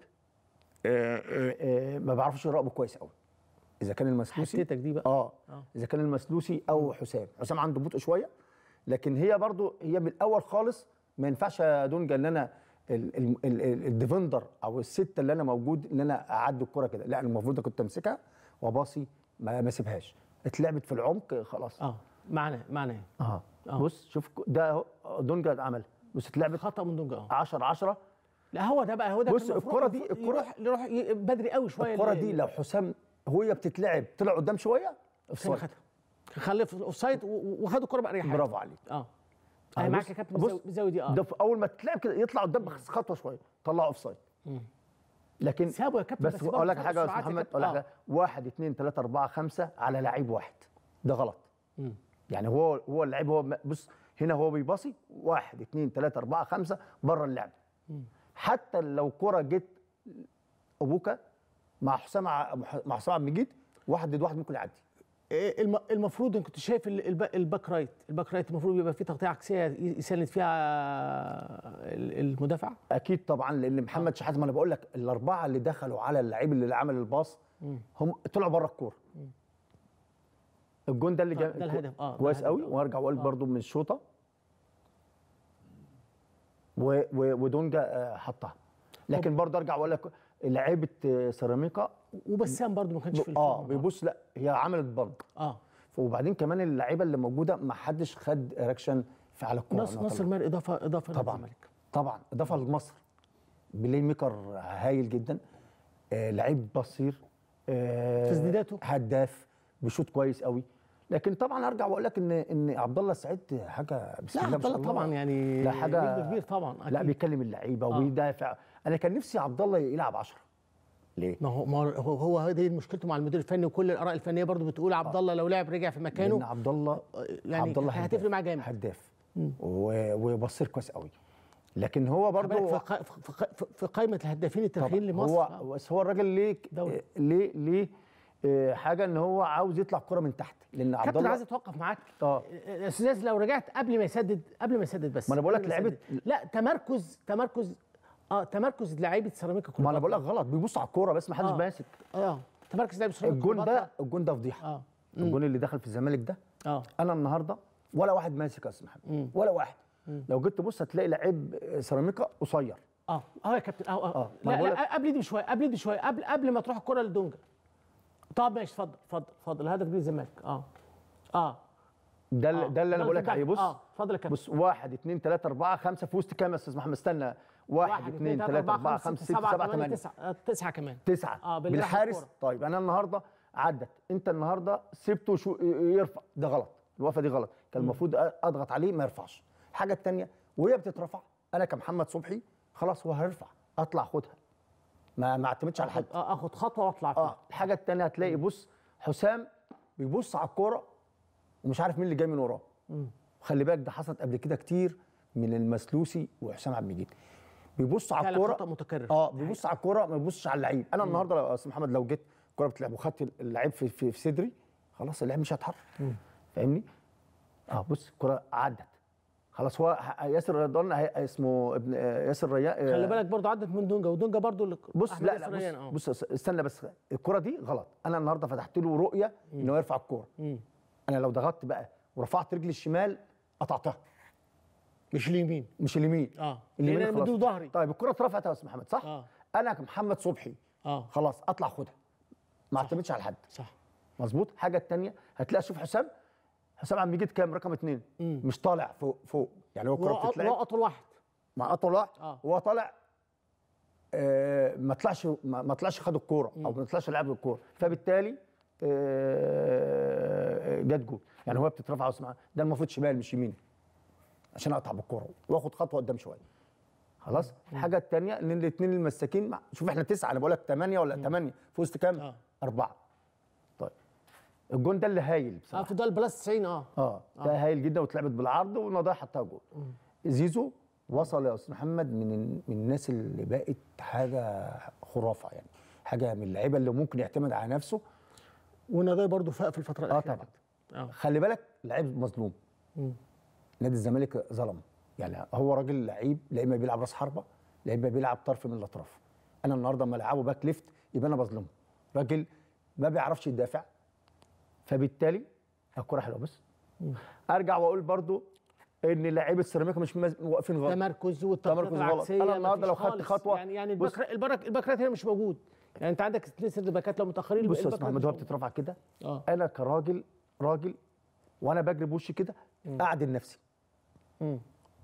آه آه آه ما بيعرفوش يراقبوا كويس قوي اذا كان المسلوسي حتتك دي بقى اه آه. اذا كان المسلوسي او حسام حسام عنده بطء شويه لكن هي برضو هي من الاول خالص ما ينفعش يا دونجا ان انا ال- ال- ال- ال- الديفندر او السته اللي انا موجود ان انا اعدي الكره كده لا المفروض كنت امسكها وباصي ما ما اسيبهاش اتلعبت في العمق خلاص اه معنى معنى اه آه. بص شوف ك- ده أهو، دونجا عمل بص اتلعبت خطا من دونجا اه 10 10 لا هو ده بقى هو ده بص، كان المفروض الكرة دي- يروح- الكرة- يروح يروح ي- بدري قوي شويه الكره ل- دي لو حسام وهي بتتلعب طلع قدام شويه كان اوفسايد خدها خليه في الاوفسايد و- و- وخدوا الكره باريحيه برافو عليك اه آه، انا معاك بص- يا كابتن بص، بالزاوية- بالزاويه دي اه ده في اول ما تتلعب كده يطلع قدام بس خطوه شويه طلع اوف سايد لكن سابه يا كابتن بس بس اقول لك برضه حاجه يا سرعات استاذ يا محمد كابتن. اقول لك آه. حاجة. واحد اثنين ثلاثة أربعة خمسة على لعيب واحد ده غلط يعني هو هو اللعيب هو م- بص هنا هو بيباصي واحد اثنين ثلاثة أربعة خمسة بره اللعب حتى لو كرة جت أبوكا مع حسام ع- مع حسام عبد المجيد واحد ضد واحد ممكن يعدي إيه الم- المفروض ان كنت شايف ال- الب- الباك رايت الباك رايت المفروض يبقى فيه تغطيه عكسيه ي- يساند فيها ال- المدافع اكيد طبعا لان محمد شحاته ما انا بقول لك الاربعه اللي دخلوا على اللعيب اللي عمل الباص هم طلعوا بره الكوره الجون ده اللي طيب، جا ده الهدف، آه، ده كويس الهدف، قوي آه. وارجع واقول برضو من الشوطه و- و- ودونجا آه، حطها لكن برضه ارجع واقول لك لعيبه آه، سيراميكا وبسام برضو ما كانش في اه الفورمة. بيبص لا هي عملت برضه اه وبعدين كمان اللعيبه اللي موجوده ما حدش خد رياكشن في على الكوره نصر أنا نصر طلع. ماهر اضافه اضافه طبعا للزمالك طبعا اضافه لمصر بلاي ميكر هايل جدا آه لعيب بصير آه تسديداته؟ هداف بيشوط كويس قوي لكن طبعا ارجع واقول لك ان ان عبد الله السعيد حاجه بسم لا الله عبد ما شاء الله طبعا يعني لا حاجه نجم كبير طبعا لا أكيد. بيكلم اللعيبه وبيدافع انا كان نفسي عبد الله يلعب 10 ليه؟ ما هو ما هو هو هو دي مشكلته مع المدير الفني وكل الاراء الفنيه برضو بتقول عبد الله لو لعب رجع في لان مكانه عبد الله يعني عبد الله هتفرق هداف. معاه جامد هداف و- وبصير كويس قوي لكن هو برضه برضه في, قا- في, قا- في قائمه الهدافين التاريخيين لمصر هو آه. بس هو الراجل ليه دولي. ليه ليه آه، حاجه ان هو عاوز يطلع كرة من تحت لان عبد كابتن الله عايز اتوقف معاك اه يا استاذ ياسر لو رجعت قبل ما يسدد قبل ما يسدد بس ما أنا بقول لك قبل ما لعيبة- يسدد. لا تمركز تمركز اه تمركز لعيبه سيراميكا ما انا بقول لك كليوباترا. غلط بيبص على الكوره بس ما حدش آه. ماسك اه تمركز لعيبه سيراميكا الجون كليوباترا. ده الجون ده فضيحه اه الجون اللي دخل في الزمالك ده اه انا النهارده ولا واحد ماسك يا استاذ محمد ولا واحد لو جيت تبص هتلاقي لعيب سيراميكا قصير اه اه يا كابتن اه اه, آه، ما لا أنا بقول لا قبل دي بشويه قبل دي بشويه قبل قبل ما تروح الكره لدونجا طب ماشي اتفضل اتفضل اتفضل الهدف جه الزمالك اه اه ده آه. اللي ده اللي انا بقول لك اتفضل. عليه بص اه اتفضل يا كابتن بص واحد اثنين ثلاثة أربعة خمسة في وسط كام يا أستاذ محمد استنى واحد اثنين ثلاثة أربعة خمسة ستة سبعة ثمانية تسعة آه، تسعة كمان تسعة اه باللي راح بالحارس الكورة. طيب أنا النهاردة عدت أنت النهاردة سبته شو يرفع ده غلط الوقفة دي غلط كان المفروض أضغط عليه ما يرفعش الحاجة الثانية وهي بتترفع أنا كمحمد صبحي خلاص هو هيرفع أطلع خدها ما ما اعتمدش على حد آخد- آه، اخد خطوه واطلع فيها اه الحاجه الثانيه هتلاقي بص حسام بيبص على الكوره ومش عارف مين اللي جاي من وراه خلي بالك ده حصلت قبل كده كتير من المسلوسي وحسام عبد المجيد بيبص على فعلا الكوره خطأ متكرر. اه بيبص على الكوره ما بيبصش على اللعيب انا النهارده لو يا استاذ محمد لو جيت الكوره بتلعب وخدت اللعيب في, في, في صدري خلاص اللعيب مش هيتحرك فاهمني اه بص الكوره عدت خلاص هو ه- ياسر رضوان هي- اسمه ابن آه، ياسر ريان خلي بالك برضو عدت من دونجا ودونجا برضو اللي بص أحمد لا ياسر لا ريان، آه. بص, بص استنى بس الكرة دي غلط انا النهارده فتحت له رؤيه ان هو يرفع الكوره انا لو ضغطت بقى ورفعت رجلي الشمال قطعتها مش اليمين مش اليمين اه اليمين لأن أنا خلاص. مديله ظهري طيب الكرة اترفعت يا استاذ محمد صح آه. انا كمحمد صبحي اه خلاص اطلع خدها ما اعتمدش على حد صح مظبوط حاجه الثانيه هتلاقي شوف حسام حسام عم بيجي كام رقم اثنين مش طالع فوق فوق يعني هو الكرة وهو بتتلعب وهو اطول واحد مع اطول واحد آه. وهو طالع آه ما طلعش ما, ما طلعش خد الكوره او ما طلعش لعب الكوره فبالتالي آه جت جول يعني هو بتترفع واسمع ده المفروض شمال مش يمين عشان اقطع بالكوره واخد خطوه قدام شويه خلاص الحاجه الثانيه ان الاثنين المساكين مع... شوف احنا تسعه انا بقول لك ثمانيه ولا ثمانيه في وسط كام؟ آه. اربعه طيب الجون ده اللي هايل اه بصراحه في ده البلس 90 اه اه ده هايل جدا واتلعبت بالعرض ونضايا حطها جول زيزو وصل يا استاذ محمد من من الناس اللي بقت حاجه خرافه يعني حاجه من اللعيبه اللي ممكن يعتمد على نفسه ونضاي برضو فاق في الفتره اه الاخيره طبعا اه خلي بالك لعيب مظلوم نادي الزمالك ظلم يعني هو راجل لعيب لا اما بيلعب راس حربه لا اما بيلعب طرف من الاطراف انا النهارده اما العبه باك ليفت يبقى انا بظلمه راجل ما بيعرفش يدافع فبالتالي الكوره حلوه بس ارجع واقول برضو ان لعيبه السيراميكا مش مز- واقفين غلط تمركز والتمركز تمركز غلط. العكسيه أنا النهاردة مفيش لو خدت خالص. خطوة- يعني يعني بص- البكر البرك البكرات هنا مش موجود يعني انت عندك لسه الباكات لو متاخرين بص يا الباكات استاذ محمد مش هو موجود. بتترفع كده اه انا كراجل راجل وانا بجري بوشي كده اعدل نفسي مم.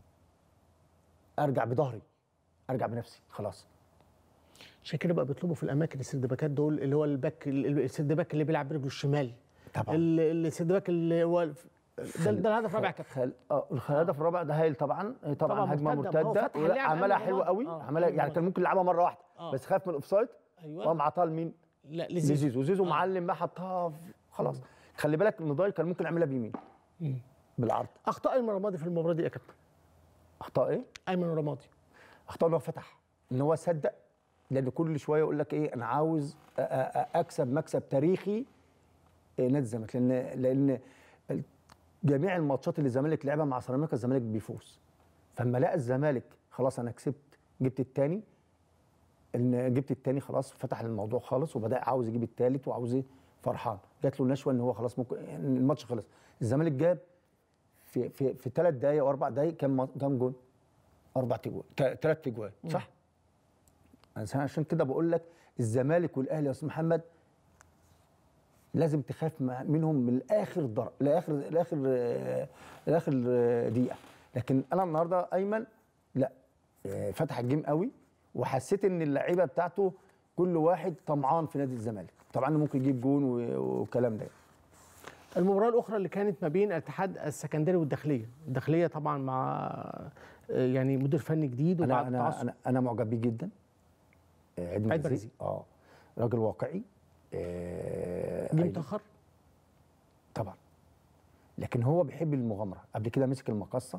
ارجع بظهري ارجع بنفسي خلاص عشان كده بقى بيطلبوا في الاماكن السرد باكات دول اللي هو الباك ال- السرد باك اللي بيلعب برجله الشمال طبعا. ال- السرد باك اللي هو ده, ده الهدف الرابع يا كابتن خل... اه الهدف الرابع ده هايل طبعا طبعا, طبعاً هجمه مرتدة. هو مرتده فتح ولا- اللعب عملها قبل حلوه رمضان. قوي آه، عملها قبل يعني كان رمضان. ممكن يلعبها مره واحده آه. بس خاف من الاوفسايد ايوه قام عطاها لمين؟ لا لزيزو لزيزو زيزو آه. معلم ما حطها في- خلاص خلي بالك نضاي كان ممكن يعملها بيمين بالعرض اخطاء ايمن رمادي في المباراه دي يا كابتن اخطاء ايه؟ ايمن رمادي اخطاء ان هو فتح ان هو صدق لان كل شويه يقول لك ايه انا عاوز أ- أ- أ- اكسب مكسب تاريخي إيه نادي الزمالك لان لان ال- جميع الماتشات اللي الزمالك لعبها مع سيراميكا الزمالك بيفوز فلما لقى الزمالك خلاص انا كسبت جبت الثاني ان جبت الثاني خلاص فتح الموضوع خالص وبدا عاوز يجيب الثالث وعاوز ايه فرحان جات له نشوه ان هو خلاص ممكن يعني الماتش خلص الزمالك جاب في في في ثلاث دقائق او اربع دقائق كام كام جون؟ اربع تجوان ثلاث تجوان صح؟ عشان- عشان كده بقول لك الزمالك والاهلي يا استاذ محمد لازم تخاف مع- منهم من الاخر ضرب لاخر لاخر آه، لاخر آه، دقيقه لكن انا النهارده ايمن لا آه، فتح الجيم قوي وحسيت ان اللعيبه بتاعته كل واحد طمعان في نادي الزمالك طبعا ممكن يجيب جون و- والكلام ده المباراه الاخرى اللي كانت ما بين الاتحاد السكندري والداخليه الداخليه طبعا مع آه، يعني مدير فني جديد انا وبعد انا تعصب انا انا معجب بيه جدا آه، عيد عيد مرزي مرزي. اه راجل واقعي آه، جه أيضاً. متاخر طبعا لكن هو بيحب المغامره قبل كده مسك المقصه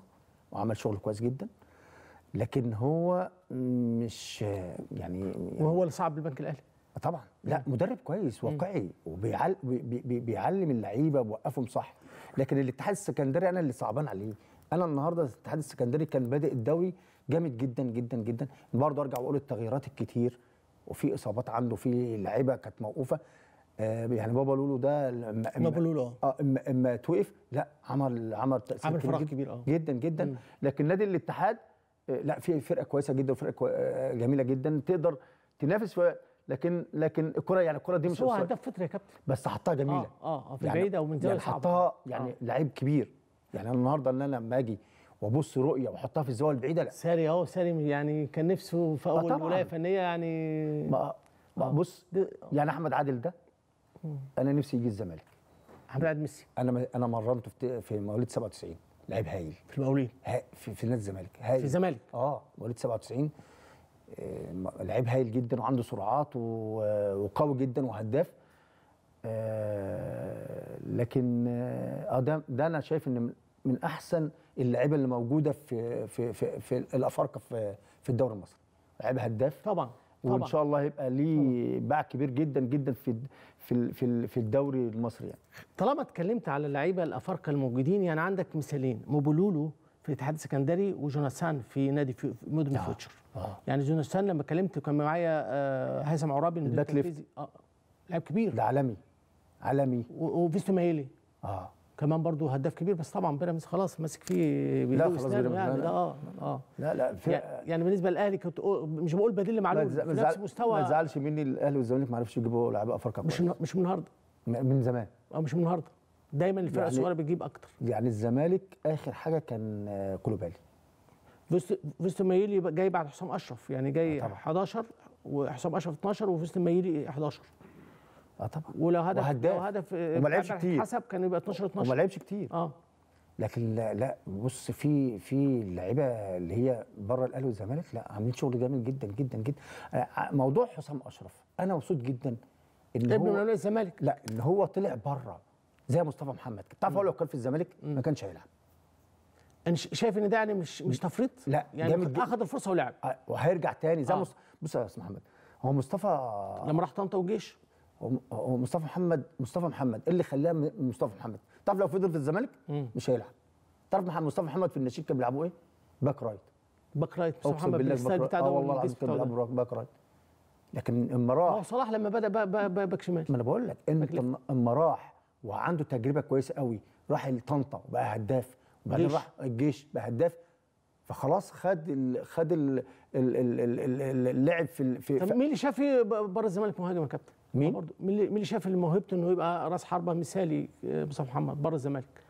وعمل شغل كويس جدا لكن هو مش يعني وهو اللي صعب البنك الاهلي طبعا لا مدرب كويس واقعي وبيعل بي بي بيعلم اللعيبه بيوقفهم صح لكن الاتحاد السكندري انا اللي صعبان عليه انا النهارده الاتحاد السكندري كان بادئ الدوري جامد جدا جدا جدا برضه ارجع واقول التغييرات الكتير وفي اصابات عنده في لعيبه كانت موقوفه آه يعني بابا لولو ده لما بابا لولو، آه. اه اما اما توقف لا عمل عمل تاثير عمل فراغ جدا- كبير، آه. جدا جدا لكن نادي الاتحاد آه، لا في فرقه كويسه جدا وفرقه كوي... آه، جميله جدا تقدر تنافس في لكن لكن الكره يعني الكره دي بس مش هو قصيرة. هداف فطري يا كابتن بس حطها جميله اه اه, آه في البعيد او من زاويه يعني صعبه حطها يعني لعيب كبير يعني انا النهارده ان انا لما اجي وابص رؤيه واحطها في الزاويه البعيده لا ساري اهو ساري يعني كان نفسه في اول طبعاً. ولايه فنيه يعني ما ما بص ده- يعني احمد عادل ده انا نفسي يجي الزمالك احمد عبد ميسي انا انا مرنته في في مواليد 97 لعيب هايل في المقاولين ها في, في نادي الزمالك هايل في الزمالك اه مواليد 97 آه، م- لعيب هايل جدا وعنده سرعات و- وقوي جدا وهداف آه، لكن اه آه، ده ده انا شايف ان من- من احسن اللعيبه اللي موجوده في في في, في الافارقه في في الدوري المصري لعيب هداف طبعا وان طبعا شاء الله هيبقى ليه باع كبير جدا جدا في في ال- في ال- في الدوري المصري يعني طالما اتكلمت على اللعيبه الافارقه الموجودين يعني عندك مثالين موبولولو في الاتحاد السكندري وجوناثان في نادي في في مدن آه. فيوتشر آه. يعني جوناثان لما كلمت كان معايا آه، هيثم عرابي المدير الباك ليفت. التنفيذي اه لاعب كبير ده عالمي عالمي و- وفيستو مايلي اه كمان برضو هداف كبير بس طبعا بيراميدز خلاص ماسك فيه لا، بيدوي خلاص أسنانه بيراميدز يعني لا، ده لا. اه اه لا لا في يعني, يعني بالنسبه للاهلي كنت أقول- مش بقول بديل ما لمعلول تزع- في ما نفس تزعل- مستوى ما تزعلش مني الاهلي والزمالك ما عرفش يجيبوا لعيبه افارقه مش كويس من- مش من النهارده م- من زمان او مش من النهارده دايما الفرق يعني- الصغيره بتجيب اكتر يعني الزمالك اخر حاجه كان آه، كولوبالي فيستو فيستو مايلي بقى جاي بعد حسام اشرف يعني جاي آه طبعا. 11 وحسام اشرف 12 وفيستو مايلي 11 اه طبعا ولو هدف وهداف. لو هدف وما لعبش كتير. حسب كان يبقى 12 وما 12 لعبش كتير اه لكن لا, لا بص في في اللعيبه اللي هي بره الاهلي والزمالك لا عاملين شغل جامد جدا جدا جدا آه، موضوع حسام اشرف انا مبسوط جدا ان ابن من هو اولاد الزمالك لا ان هو طلع بره زي مصطفى محمد تعرف هو لو كان في الزمالك ما كانش هيلعب انا ش- شايف ان ده يعني مش مش تفريط لا، يعني جامد جدا. اخذ الفرصه ولعب آه، وهيرجع تاني زي آه. مص... بص يا استاذ محمد هو مصطفى لما راح طنطا والجيش هو هو مصطفى محمد مصطفى محمد إيه اللي خلاه م- مصطفى محمد تعرف لو فضل في الزمالك مش هيلعب تعرف محمد مصطفى محمد في النشيد كان بيلعبوا ايه باك رايت باك رايت مصطفى اقسم محمد بالله بالستايل باك بتاع رايت ده اه والله والجيش العظيم كان بتاعه ده. بيلعب باك رايت لكن اما هو راح صلاح لما بدا بقى بقى بقى باك شمال ما انا بقول لك انت ليفت. اما- اما راح وعنده تجربه كويسه قوي راح لطنطا وبقى هداف وبعدين جيش. راح الجيش بقى هداف فخلاص خد ال خد ال ال ال ال ال اللعب في ال- في, طب في مين اللي شاف إيه ب- بره الزمالك مهاجم يا كابتن؟ مين؟ برضه مين اللي مين اللي شاف موهبته انه يبقى راس حربه مثالي آه، مصطفى محمد بره الزمالك؟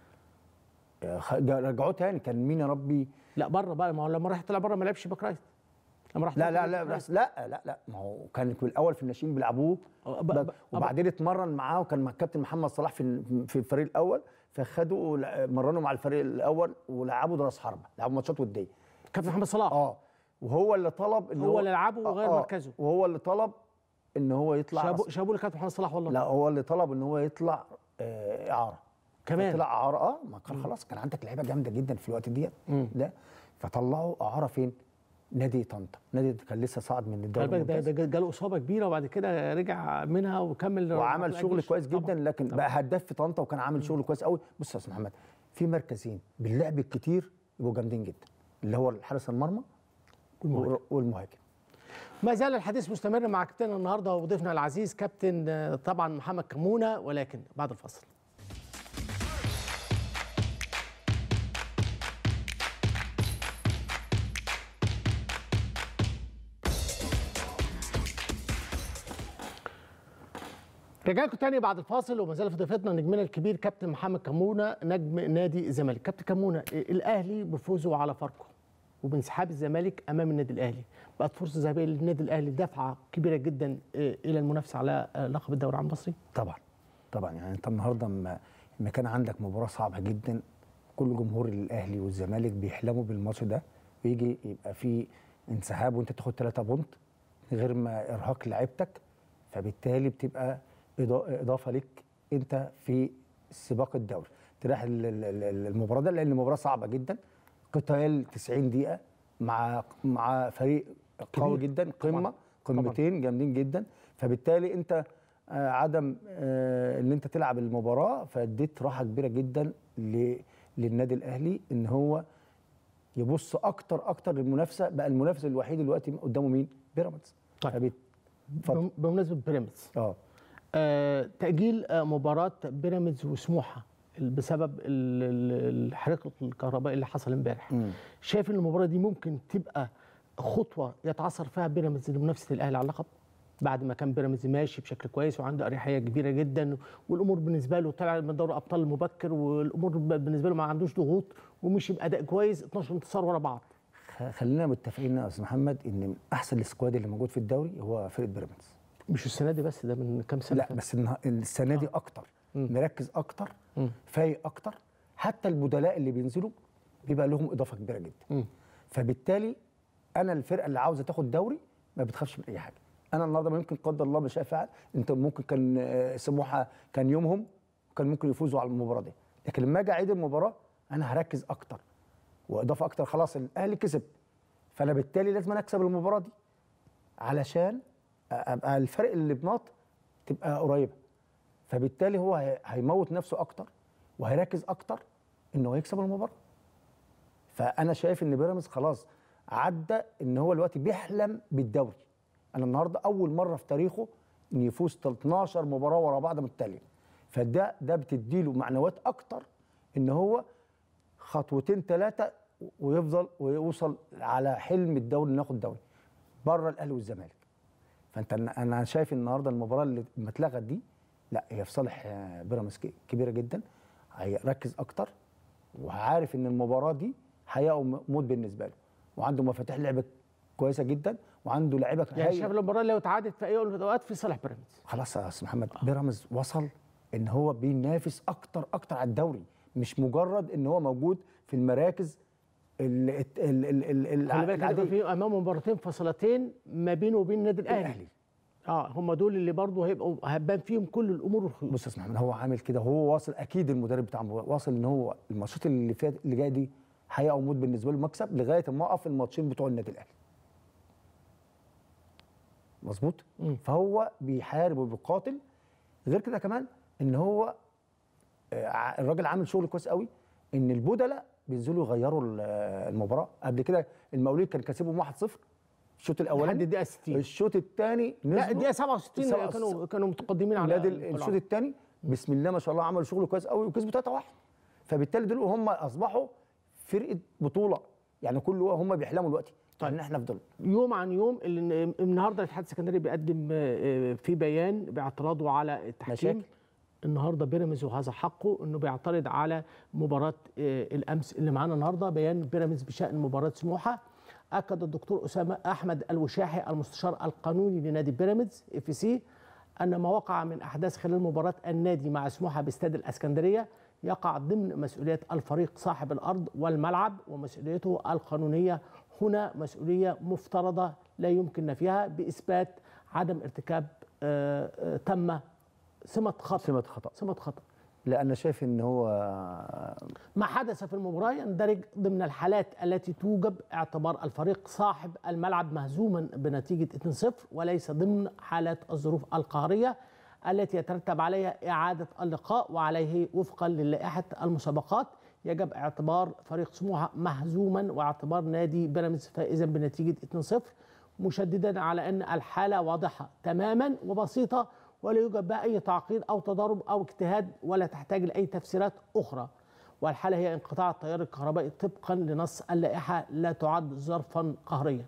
خ- جا- رجعوه تاني كان مين يا ربي لا بره بقى ما هو لما راح طلع بره ما لعبش باك رايت لما راح لا طلع لا باك لا رايت. بس لا لا لا ما هو كان في الاول في الناشئين بيلعبوه أه، ب- ب- ب- وبعدين اتمرن معاه وكان مع الكابتن محمد صلاح في ال- في الفريق الاول فخدوا ولع- مرنوا مع الفريق الاول ولعبوا ده راس حربه لعبوا ماتشات وديه كابتن محمد صلاح اه وهو اللي طلب ان هو اللي لعبه وغير آه، آه، مركزه. وهو اللي طلب ان هو يطلع شابو رأس- شابو لكابتن محمد صلاح والله لا هو اللي طلب ان هو يطلع آه اعاره كمان. طلع اعاره اه ما كان خلاص كان عندك لعيبه جامده جدا في الوقت ديت ده فطلعوا اعاره فين؟ نادي طنطا نادي كان لسه صاعد من الدوري خلي بالك ده الممتاز. ده جاله اصابه كبيره وبعد كده رجع منها وكمل وعمل راح شغل الجيش. كويس طبعاً. جدا لكن بقى هداف في طنطا وكان عامل شغل كويس قوي بص يا استاذ محمد في مركزين باللعب الكتير يبقوا جامدين جدا اللي هو حارس المرمى والمهاجم. والمهاجم ما زال الحديث مستمر مع كابتن النهارده وضيفنا العزيز كابتن آه، طبعا محمد كمونه ولكن بعد الفصل رجع لكم تاني بعد الفاصل وما زال في ضيفتنا نجمنا الكبير كابتن محمد كمونه نجم نادي الزمالك كابتن كمونه الاهلي بفوزه على فاركو وبانسحاب الزمالك امام النادي الاهلي بقت فرصه ذهبيه للنادي الاهلي دفعه كبيره جدا آه، الى المنافسه على آه، لقب الدوري العام المصري طبعا طبعا يعني انت النهارده اما لما كان عندك مباراه صعبه جدا كل جمهور الاهلي والزمالك بيحلموا بالماتش ده ويجي يبقى في انسحاب وانت تاخد 3 بونت من غير ما ارهاق لعيبتك فبالتالي بتبقى إضا- اضافه لك انت في سباق الدوري تريح ال- ال- ال- المباراه ده لان المباراه صعبه جدا قتال 90 دقيقه مع مع فريق قوي كبير. جدا قمه طبعاً. قمتين جامدين جدا فبالتالي انت آه، عدم آه، ان انت تلعب المباراه فاديت راحه كبيره جدا ل- للنادي الاهلي ان هو يبص اكتر اكتر للمنافسه بقى المنافس الوحيد دلوقتي قدامه مين؟ بيراميدز طيب. فبت- اتفضل بم- بمناسبه بيراميدز اه آه، تأجيل آه، مباراة بيراميدز وسموحة بسبب ال- ال- الحريق الكهربائي اللي حصل امبارح مم. شايف ان المباراة دي ممكن تبقى خطوة يتعثر فيها بيراميدز لمنافسة الأهلي على اللقب بعد ما كان بيراميدز ماشي بشكل كويس وعنده أريحية كبيرة جدا والأمور بالنسبة له طلع من دوري أبطال مبكر والأمور ب- بالنسبة له ما عندوش ضغوط ومشي بأداء كويس 12 انتصار ورا بعض خ- خلينا متفقين يا استاذ محمد ان من احسن السكواد اللي موجود في الدوري هو فرقه بيراميدز مش السنة دي بس ده من كام سنة لا فاتت. بس النها- السنه دي اكتر مم. مركز اكتر مم. فايق اكتر حتى البدلاء اللي بينزلوا بيبقى لهم اضافه كبيره جدا مم. فبالتالي انا الفرقه اللي عاوزه تاخد دوري ما بتخافش من اي حاجه انا النهارده ممكن قدر الله مش فعل انت ممكن كان آه، سموحه كان يومهم كان ممكن يفوزوا على المباراه دي لكن لما اجي اعيد المباراه انا هركز اكتر واضافه اكتر خلاص الاهلي كسب فانا بالتالي لازم أنا اكسب المباراه دي علشان ابقى الفرق اللي بنط تبقى قريبه فبالتالي هو هي- هيموت نفسه اكتر وهيركز اكتر انه يكسب المباراه فانا شايف ان بيراميدز خلاص عدى ان هو دلوقتي بيحلم بالدوري انا النهارده اول مره في تاريخه ان يفوز 12 مباراه ورا بعض متتاليه فده ده بتديله معنويات اكتر ان هو خطوتين ثلاثه ويفضل ويوصل على حلم الدوري انه ياخد دوري بره الاهلي والزمالك فانت انا شايف النهارده المباراه اللي لما اتلغت دي لا هي في صالح آه، بيراميدز ك- كبيره جدا هيركز اكتر وعارف ان المباراه دي حياه وموت بالنسبه له وعنده مفاتيح لعبه كويسه جدا وعنده لعيبه يعني هايلة. شايف المباراة لو اتعادت في أي وقت من الأوقات في صالح بيراميدز خلاص يا استاذ محمد بيراميدز وصل ان هو بينافس اكتر اكتر على الدوري مش مجرد ان هو موجود في المراكز ال ال ال ال ال خلي بالك العادية. هيبقى في امامه مباراتين فاصلتين ما بينه وبين النادي الاهلي الاهلي اه هم دول اللي برضه هيبقوا هبان فيهم كل الامور والخيوط بص يا استاذ محمد هو عامل كده هو واصل اكيد المدرب بتاعه واصل ان هو الماتشات اللي فات اللي جايه دي حياه وموت بالنسبه له مكسب لغايه ما اقف الماتشين بتوع النادي الاهلي مظبوط مم. فهو بيحارب وبيقاتل غير كده كمان ان هو آه، ع- الراجل عامل شغل كويس قوي ان البدلاء بينزلوا يغيروا ال- آه، المباراه قبل كده المقاولين كان كاسبهم 1-0 الشوط لحد الاولاني الدقيقه 60 الشوط الثاني لا الدقيقه 67 سبعة- كانوا كانوا متقدمين على نادي الطلعة. الشوط الثاني بسم الله ما شاء الله عملوا شغل كويس قوي وكسبوا 3 1 فبالتالي دول هم اصبحوا فرقه بطوله يعني كل هم بيحلموا دلوقتي طيب ان احنا في دول يوم عن يوم اللي النهارده الاتحاد السكندري بيقدم آه، آه، في بيان باعتراضه على التحكيم مشاكل. النهارده بيراميدز وهذا حقه انه بيعترض على مباراه آه، الامس اللي معانا النهارده بيان بيراميدز بشان مباراه سموحه اكد الدكتور اسامه احمد الوشاحي المستشار القانوني لنادي بيراميدز اف سي ان ما وقع من احداث خلال مباراه النادي مع سموحه باستاد الاسكندريه يقع ضمن مسؤوليه الفريق صاحب الارض والملعب ومسؤوليته القانونيه هنا مسؤوليه مفترضه لا يمكن نفيها باثبات عدم ارتكاب آه، آه، تم سمه خطا سمه خطا سمه خطا لا انا شايف ان هو ما حدث في المباراة يندرج ضمن الحالات التي توجب اعتبار الفريق صاحب الملعب مهزوما بنتيجة 2-0 وليس ضمن حالات الظروف القهرية التي يترتب عليها إعادة اللقاء وعليه وفقا للائحة المسابقات يجب اعتبار فريق سموحة مهزوما واعتبار نادي بيراميدز فائزا بنتيجة 2-0 مشددا على أن الحالة واضحة تماما وبسيطة ولا يوجد بها أي تعقيد أو تضارب أو اجتهاد ولا تحتاج لأي تفسيرات أخرى والحالة هي انقطاع التيار الكهربائي طبقا لنص اللائحة لا تعد ظرفا قهريا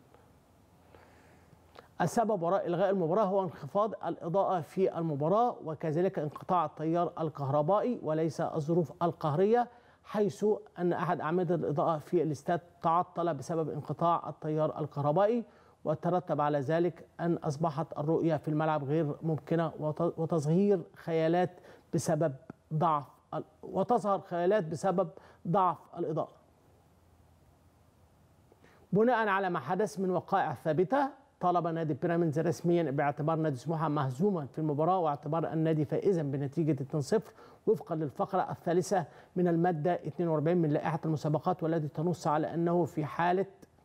السبب وراء إلغاء المباراة هو انخفاض الإضاءة في المباراة وكذلك انقطاع التيار الكهربائي وليس الظروف القهرية حيث أن أحد أعمدة الإضاءة في الاستاد تعطل بسبب انقطاع التيار الكهربائي وترتب على ذلك أن أصبحت الرؤية في الملعب غير ممكنة وت- وتصغير خيالات بسبب ضعف ال- وتظهر خيالات بسبب ضعف الإضاءة بناء على ما حدث من وقائع ثابتة طلب نادي بيراميدز رسميا باعتبار نادي سموحه مهزوما في المباراه واعتبار النادي فائزا بنتيجه 2-0 وفقا للفقره الثالثه من الماده 42 من لائحه المسابقات والتي تنص على انه في حاله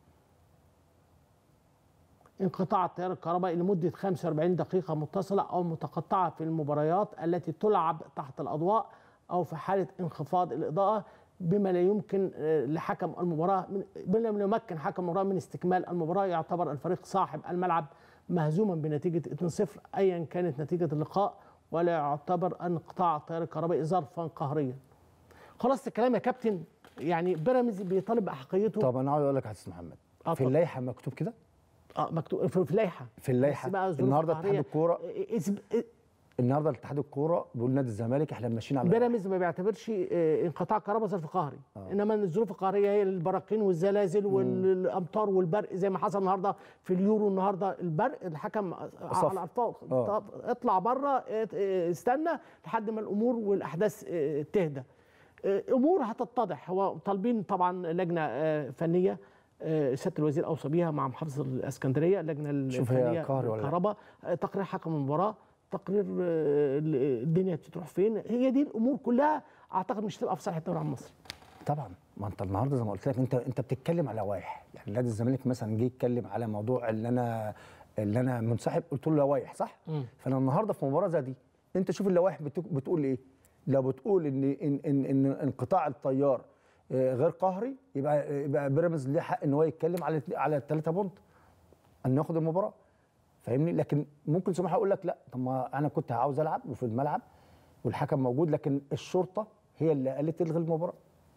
انقطاع التيار الكهربائي لمدة 45 دقيقة متصلة أو متقطعة في المباريات التي تلعب تحت الأضواء أو في حالة انخفاض الإضاءة بما لا يمكن آه، لحكم المباراة من بما لا يمكن حكم المباراة من استكمال المباراة يعتبر الفريق صاحب الملعب مهزوما بنتيجة 2-0 أيا كانت نتيجة اللقاء ولا يعتبر انقطاع التيار الكهربائي ظرفا قهريا. خلاص الكلام يا كابتن يعني بيراميدز بيطالب بأحقيته طب انا عاوز اقول لك يا استاذ محمد آه، في اتفضل. اللائحه مكتوب كده اه مكتوب في في اللائحه في اللائحة. بس بقى ظروف النهاردة قهرية. اتحاد الكورة- إيه- إيه- النهارده اتحاد الكوره بيقول نادي الزمالك احنا ماشيين على بيراميدز ما بيعتبرش آه، انقطاع كهرباء ظرف قهري انما الظروف القهريه هي البراكين والزلازل والامطار والبرق زي ما حصل النهارده في اليورو النهارده البرق الحكم على الارفاق آه. طب اطلع بره استنى لحد ما الامور والاحداث آه، تهدى آه، امور هتتضح هو طالبين طبعا لجنه آه، فنيه آه، سياده الوزير اوصى بيها مع محافظه الاسكندريه اللجنه شوف هي الفنيه قهري ولا لا؟ الكهرباء آه، تقرير حكم المباراه تقرير آه، الدنيا تروح فين هي دي الامور كلها اعتقد مش تبقى في صالح الدوري المصري طبعا ما انت النهارده زي ما قلت لك انت انت بتتكلم على لوائح يعني نادي الزمالك مثلا جه يتكلم على موضوع اللي انا اللي انا منسحب قلت له لوائح صح؟ مم. فانا النهارده في مباراه زي دي انت شوف اللوائح بتك- بتقول ايه؟ لو بتقول ان ان ان, إن انقطاع التيار آه، غير قهري يبقى يبقى بيراميدز ليه حق ان هو يتكلم على على الثلاثه بونت ان ياخد المباراه فاهمني لكن ممكن سماحه يقول لك لا طب ما انا كنت عاوز العب وفي الملعب والحكم موجود لكن الشرطه هي اللي قالت تلغي المباراه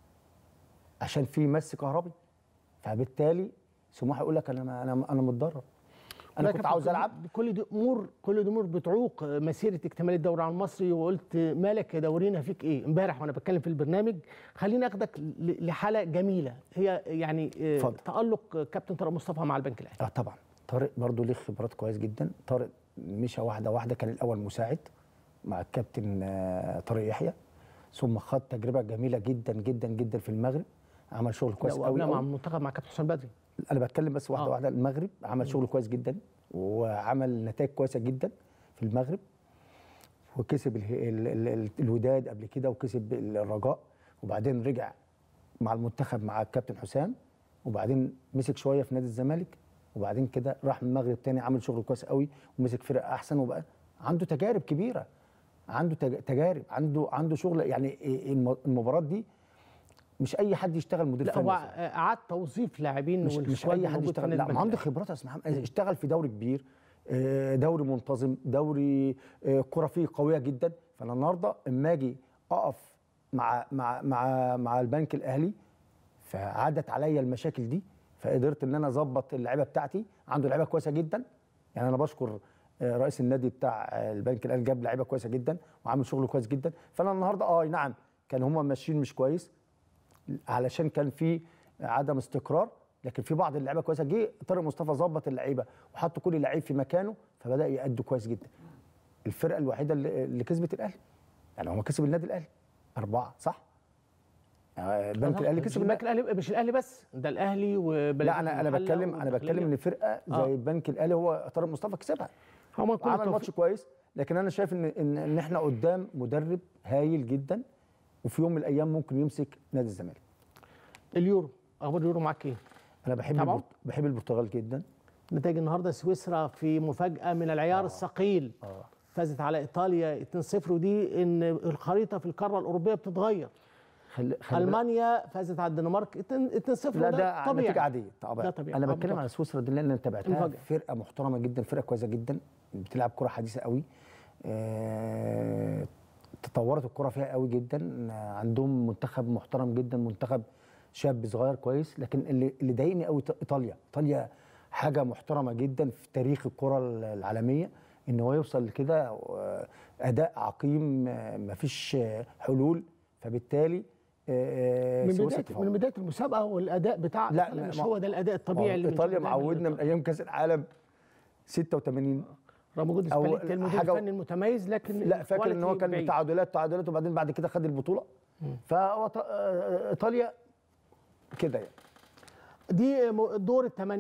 عشان في مس كهربي فبالتالي سموحه يقول لك انا انا انا متضرر انا لا كنت كابتن، عاوز كل- العب كل دي امور كل دي امور بتعوق مسيره اكتمال الدوري على المصري وقلت مالك يا دورينا فيك ايه امبارح وانا بتكلم في البرنامج خليني اخدك ل- لحاله جميله هي يعني آه، اتفضل. تالق كابتن طارق مصطفى مع البنك الاهلي اه طبعا طارق برضو ليه خبرات كويس جدا طارق مشى واحده واحده كان الاول مساعد مع الكابتن آه، طارق يحيى ثم خد تجربه جميله جدا جدا جدا في المغرب عمل شغل كويس لا، قوي وقبلها مع قوي. المنتخب مع كابتن حسام بدري انا بتكلم بس واحده آه. واحده المغرب عمل شغل كويس جدا وعمل نتائج كويسه جدا في المغرب وكسب ال ال ال ال الوداد قبل كده وكسب الرجاء وبعدين رجع مع المنتخب مع الكابتن حسام وبعدين مسك شويه في نادي الزمالك وبعدين كده راح من المغرب تاني عمل شغل كويس قوي ومسك فرق احسن وبقى عنده تجارب كبيره عنده تج- تجارب عنده عنده شغل يعني الم- المباراه دي مش اي حد يشتغل مدير لا فني هو فيها. آه، اعاد توظيف لاعبين مش, مش والسكواد اي حد الموجود في يشتغل نادي لا ما البنك عنده الأهلي. خبرات يا استاذ محمد اشتغل في دوري كبير آه، دوري منتظم دوري آه، كره فيه قويه جدا فانا النهارده اما اجي اقف مع مع مع مع البنك الاهلي فعدت عليا المشاكل دي فقدرت ان انا اظبط اللعيبه بتاعتي عنده لعيبه كويسه جدا يعني انا بشكر آه، رئيس النادي بتاع آه، البنك الاهلي جاب لعيبه كويسه جدا وعامل شغل كويس جدا فانا النهارده اه نعم كان هم ماشيين مش كويس علشان كان في عدم استقرار لكن في بعض اللعيبه كويسه جه طارق مصطفى ظبط اللعيبه وحط كل لعيب في مكانه فبدا يأدوا كويس جدا الفرقه الوحيده اللي, اللي كسبت الاهلي يعني هو كسب النادي الاهلي اربعه صح آه، البنك آه، الاهلي مش كسب البنك النادي الاهلي مش الاهلي بس ده الاهلي وبلديه لا انا انا المحلة بتكلم انا بتكلم والداخلية. ان فرقه زي آه. البنك الاهلي هو طارق مصطفى كسبها هو كل عمل التوفيق. ماتش كويس لكن انا شايف ان ان, إن احنا قدام مدرب هايل جدا وفي يوم من الايام ممكن يمسك نادي الزمالك اليورو اخبار اليورو معاك ايه؟ انا بحب طبعاً. البرت... بحب البرتغال جدا نتائج النهارده سويسرا في مفاجاه من العيار الثقيل اه فازت على ايطاليا 2-0 ودي ان الخريطه في القاره الاوروبيه بتتغير خل... خل... المانيا فازت على الدنمارك 2-0 لا وده ده طبيعي نتيجه عاديه طبعا ده طبيعي. انا آه، بتكلم بالظبط. على سويسرا دي لان انا تابعتها مفاجأة. فرقه محترمه جدا فرقه كويسه جدا بتلعب كره حديثه قوي آه... تطورت الكره فيها قوي جدا آه، عندهم منتخب محترم جدا منتخب شاب صغير كويس لكن اللي اللي ضايقني قوي ايطاليا ايطاليا حاجه محترمه جدا في تاريخ الكره العالميه ان هو يوصل لكده آه، اداء عقيم آه، مفيش آه، حلول فبالتالي آه، من سويسرا بدايه تفوق. من بدايه المسابقه والاداء بتاع لا، إيطاليا لا، مش ما- هو ده الاداء الطبيعي اللي ايطاليا بنشوفه دايماً معودنا من ايام كاس العالم 86 رغم وجود أو سباليتي المدير حاجة- الفني المتميز لكن لا فاكر ان هو الكواليتي كان بعيد. تعادلات تعادلات وبعدين بعد كده خد البطوله فهو ط- آه، ايطاليا كده يعني دي م- دور الثمانيه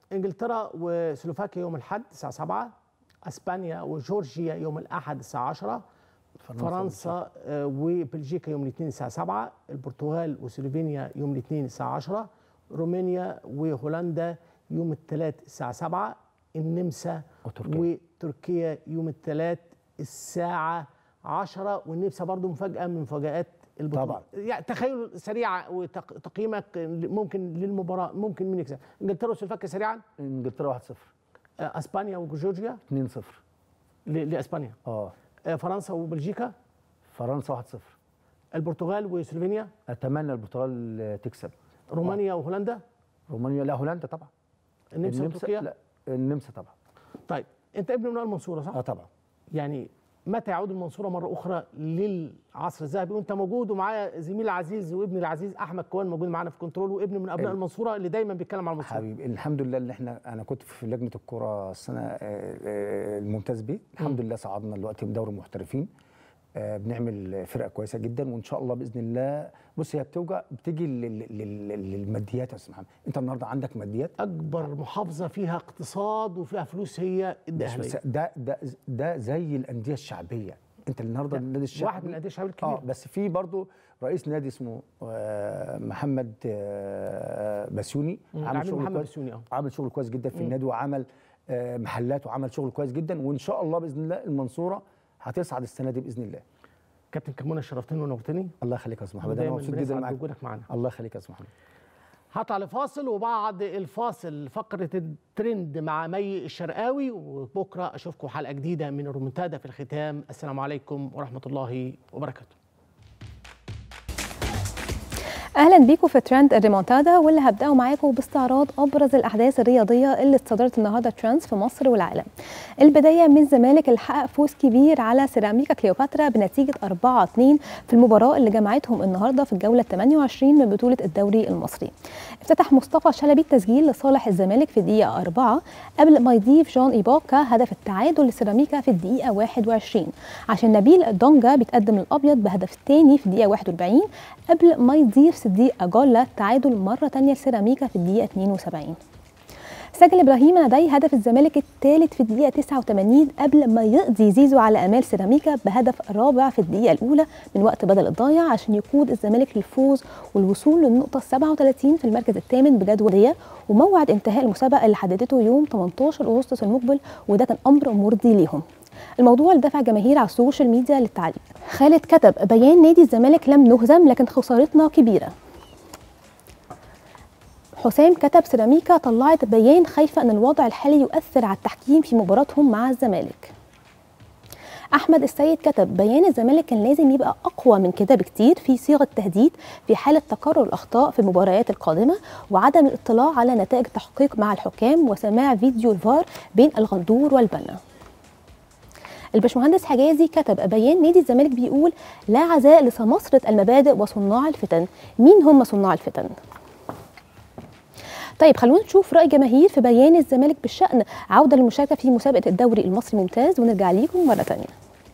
انجلترا وسلوفاكيا يوم الاحد الساعه 7 اسبانيا وجورجيا يوم الاحد الساعه 10 فرنسا آه، وبلجيكا يوم الاثنين الساعه 7 البرتغال وسلوفينيا يوم الاثنين الساعه 10 رومانيا وهولندا يوم الثلاث الساعه 7 النمسا وتركيا. وتركيا يوم الثلاث الساعه 10 والنمسا برضو مفاجاه من مفاجات البطوله طبعا. يعني تخيل سريع وتقييمك ممكن للمباراه ممكن مين يكسب انجلترا وسلوفاكيا سريعا انجلترا 1-0 آه، اسبانيا وجورجيا 2-0 ل- لاسبانيا اه آه، فرنسا وبلجيكا فرنسا 1-0 البرتغال وسلوفينيا اتمنى البرتغال تكسب رومانيا وهولندا رومانيا لا هولندا طبعا النمسا وتركيا لا النمسا طبعا طيب انت ابن من المنصوره صح؟ اه طبعا يعني متى يعود المنصوره مره اخرى للعصر الذهبي وانت موجود ومعايا زميلي العزيز وابني العزيز احمد كوان موجود معانا في كنترول وابن من ابناء ال- المنصوره اللي دايما بيتكلم عن المنصوره حبيبي الحمد لله اللي احنا انا كنت في لجنه الكره السنه آه، آه، الممتاز بيه الحمد لله صعدنا دلوقتي بدوري المحترفين آه، بنعمل فرقه كويسه جدا وان شاء الله باذن الله بص هي بتوجع بتيجي لل- لل- لل- للماديات يا استاذ محمد انت النهارده عندك ماديات اكبر محافظه فيها اقتصاد وفيها فلوس هي بس الدهليه بس ده ده ده زي الانديه الشعبيه انت النهارده النادي الشعبي واحد من الانديه الشعبيه الكبيره اه بس في برضه رئيس نادي اسمه آه، محمد آه، بسيوني مم، عامل العميد شغل محمد كويس بسيوني اه عامل شغل كويس جدا في النادي وعمل آه، محلات وعمل شغل كويس جدا وان شاء الله باذن الله المنصوره هتصعد السنه دي باذن الله كابتن كمونه شرفتني ونورتني الله يخليك يا استاذ محمد انا ودايما مبسوط جدا بنسعد معاك بوجودك معانا الله يخليك يا استاذ محمد هطلع لفاصل وبعد الفاصل فقرة الترند مع مي الشرقاوي وبكرة أشوفكم حلقة جديدة من الرومنتادا في الختام السلام عليكم ورحمة الله وبركاته اهلا بيكم في ترند الريمونتادا واللي هبداه معاكم باستعراض ابرز الاحداث الرياضيه اللي اتصدرت النهارده ترندز في مصر والعالم. البدايه من الزمالك اللي حقق فوز كبير على سيراميكا كليوباترا بنتيجه 4-2 في المباراه اللي جمعتهم النهارده في الجوله 28 من بطوله الدوري المصري. افتتح مصطفى شلبي التسجيل لصالح الزمالك في الدقيقه 4 قبل ما يضيف جون ايبوكا هدف التعادل لسيراميكا في الدقيقه 21 عشان نبيل دونجا بيتقدم الابيض بهدف الثاني في الدقيقه 41 قبل ما يضيف صديق اجولا التعادل مره ثانيه لسيراميكا في الدقيقه 72 سجل ابراهيم ندي هدف الزمالك الثالث في الدقيقه 89 قبل ما يقضي زيزو على امال سيراميكا بهدف رابع في الدقيقه الاولى من وقت بدل الضايع عشان يقود الزمالك للفوز والوصول للنقطه 37 في المركز الثامن بجدوليه وموعد انتهاء المسابقه اللي حددته يوم 18 اغسطس المقبل وده كان امر مرضي ليهم الموضوع اللي دفع جماهير على السوشيال ميديا للتعليق خالد كتب بيان نادي الزمالك لم نهزم لكن خسارتنا كبيره حسام كتب سيراميكا طلعت بيان خايفه ان الوضع الحالي يؤثر على التحكيم في مباراتهم مع الزمالك احمد السيد كتب بيان الزمالك كان لازم يبقى اقوى من كده بكتير في صيغه تهديد في حاله تكرر الاخطاء في المباريات القادمه وعدم الاطلاع على نتائج تحقيق مع الحكام وسماع فيديو الفار بين الغندور والبنا الباشمهندس حجازي كتب بيان نادي الزمالك بيقول لا عزاء لسماسرة المبادئ وصناع الفتن مين هم صناع الفتن طيب خلونا نشوف رأي جماهير في بيان الزمالك بالشأن عودة للمشاركة في مسابقة الدوري المصري ممتاز ونرجع ليكم مرة تانية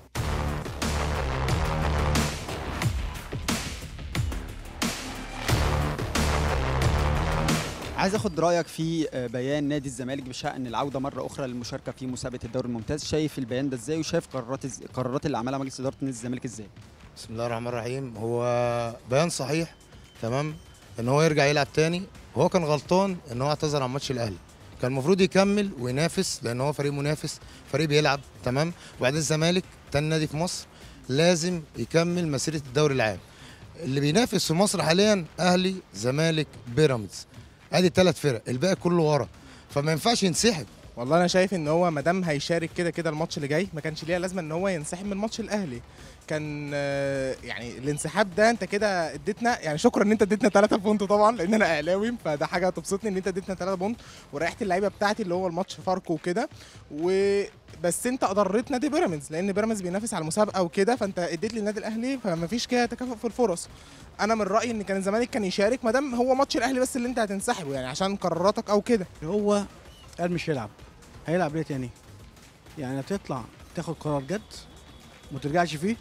عايز اخد رايك في بيان نادي الزمالك بشان العوده مره اخرى للمشاركه في مسابقه الدوري الممتاز شايف البيان ده ازاي وشايف قرارات القرارات اللي عملها مجلس اداره نادي الزمالك ازاي بسم الله الرحمن الرحيم هو بيان صحيح تمام ان هو يرجع يلعب تاني هو كان غلطان ان هو اعتذر عن ماتش الاهلي كان المفروض يكمل وينافس لان هو فريق منافس فريق بيلعب تمام وبعدين الزمالك تاني نادي في مصر لازم يكمل مسيره الدوري العام اللي بينافس في مصر حاليا اهلي زمالك بيراميدز ادي الثلاث فرق الباقي كله ورا فما ينفعش ينسحب والله انا شايف ان هو ما دام هيشارك كده كده الماتش اللي جاي ما كانش ليها لازمه ان هو ينسحب من ماتش الاهلي كان آه، يعني الانسحاب ده انت كده اديتنا يعني شكرا ان انت اديتنا 3 بونت طبعا لان انا اهلاوي فده حاجه تبسطني ان انت اديتنا 3 بونت وريحت اللعيبه بتاعتي اللي هو الماتش فاركو وكده وبس انت اضريت نادي بيراميدز لان بيراميدز بينافس على المسابقه وكده فانت اديت للنادي الاهلي فما فيش كده تكافؤ في الفرص انا من رايي ان كان الزمالك كان يشارك ما دام هو ماتش الاهلي بس اللي انت هتنسحبه يعني عشان قراراتك او كده هو قال مش هيلعب هيلعب ليه تاني يعني هتطلع تاخد قرار جد وما ترجعش فيه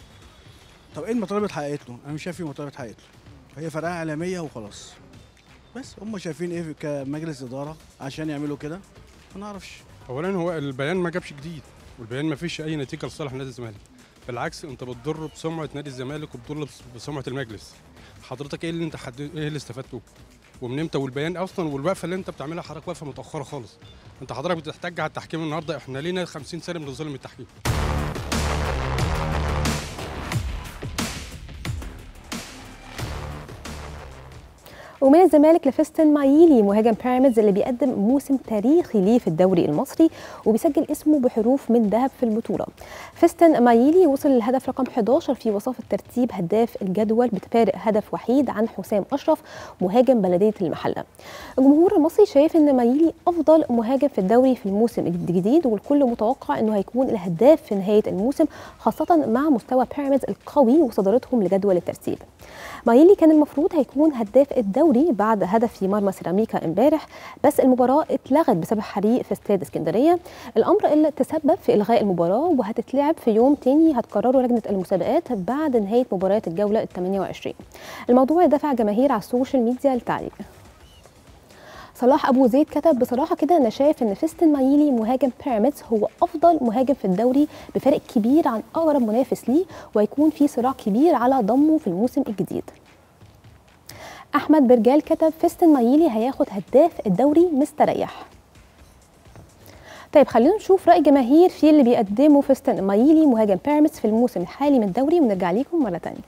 طب ايه المطالب اللي اتحققت له انا مش شايف فيه مطالب اتحققت له هي فرقه اعلاميه وخلاص بس هم شايفين ايه كمجلس اداره عشان يعملوا كده ما نعرفش اولا هو البيان ما جابش جديد والبيان ما فيش اي نتيجه لصالح نادي الزمالك بالعكس انت بتضر بسمعه نادي الزمالك وبتضر بسمعه المجلس حضرتك ايه اللي انت حد... ايه اللي استفدته ومن امتى والبيان اصلا والوقفه اللي انت بتعملها حضرتك وقفه متاخره خالص انت حضرتك بتحتاج على التحكيم النهارده احنا لينا 50 سنه من ظلم التحكيم ومن الزمالك لفيستن مايلي مهاجم بيراميدز اللي بيقدم موسم تاريخي ليه في الدوري المصري وبيسجل اسمه بحروف من ذهب في البطوله. فيستن مايلي وصل للهدف رقم 11 في وصافه ترتيب هداف الجدول بفارق هدف وحيد عن حسام اشرف مهاجم بلديه المحله. الجمهور المصري شايف ان مايلي افضل مهاجم في الدوري في الموسم الجديد والكل متوقع انه هيكون الهداف في نهايه الموسم خاصه مع مستوى بيراميدز القوي وصدارتهم لجدول الترتيب. مايلي كان المفروض هيكون هداف الدوري بعد هدف في مرمى سيراميكا امبارح بس المباراه اتلغت بسبب حريق في استاد اسكندريه الامر اللي تسبب في الغاء المباراه وهتتلعب في يوم تاني هتقرره لجنه المسابقات بعد نهايه مباريات الجوله ال 28 الموضوع دفع جماهير على السوشيال ميديا للتعليق صلاح ابو زيد كتب بصراحه كده انا شايف ان فيستن مايلي مهاجم بيراميدز هو افضل مهاجم في الدوري بفارق كبير عن اقرب منافس ليه وهيكون في صراع كبير على ضمه في الموسم الجديد احمد برجال كتب فيستن مايلي هياخد هداف الدوري مستريح طيب خلينا نشوف راي جماهير في اللي بيقدمه فيستن مايلي مهاجم بيراميدز في الموسم الحالي من الدوري ونرجع ليكم مره ثانيه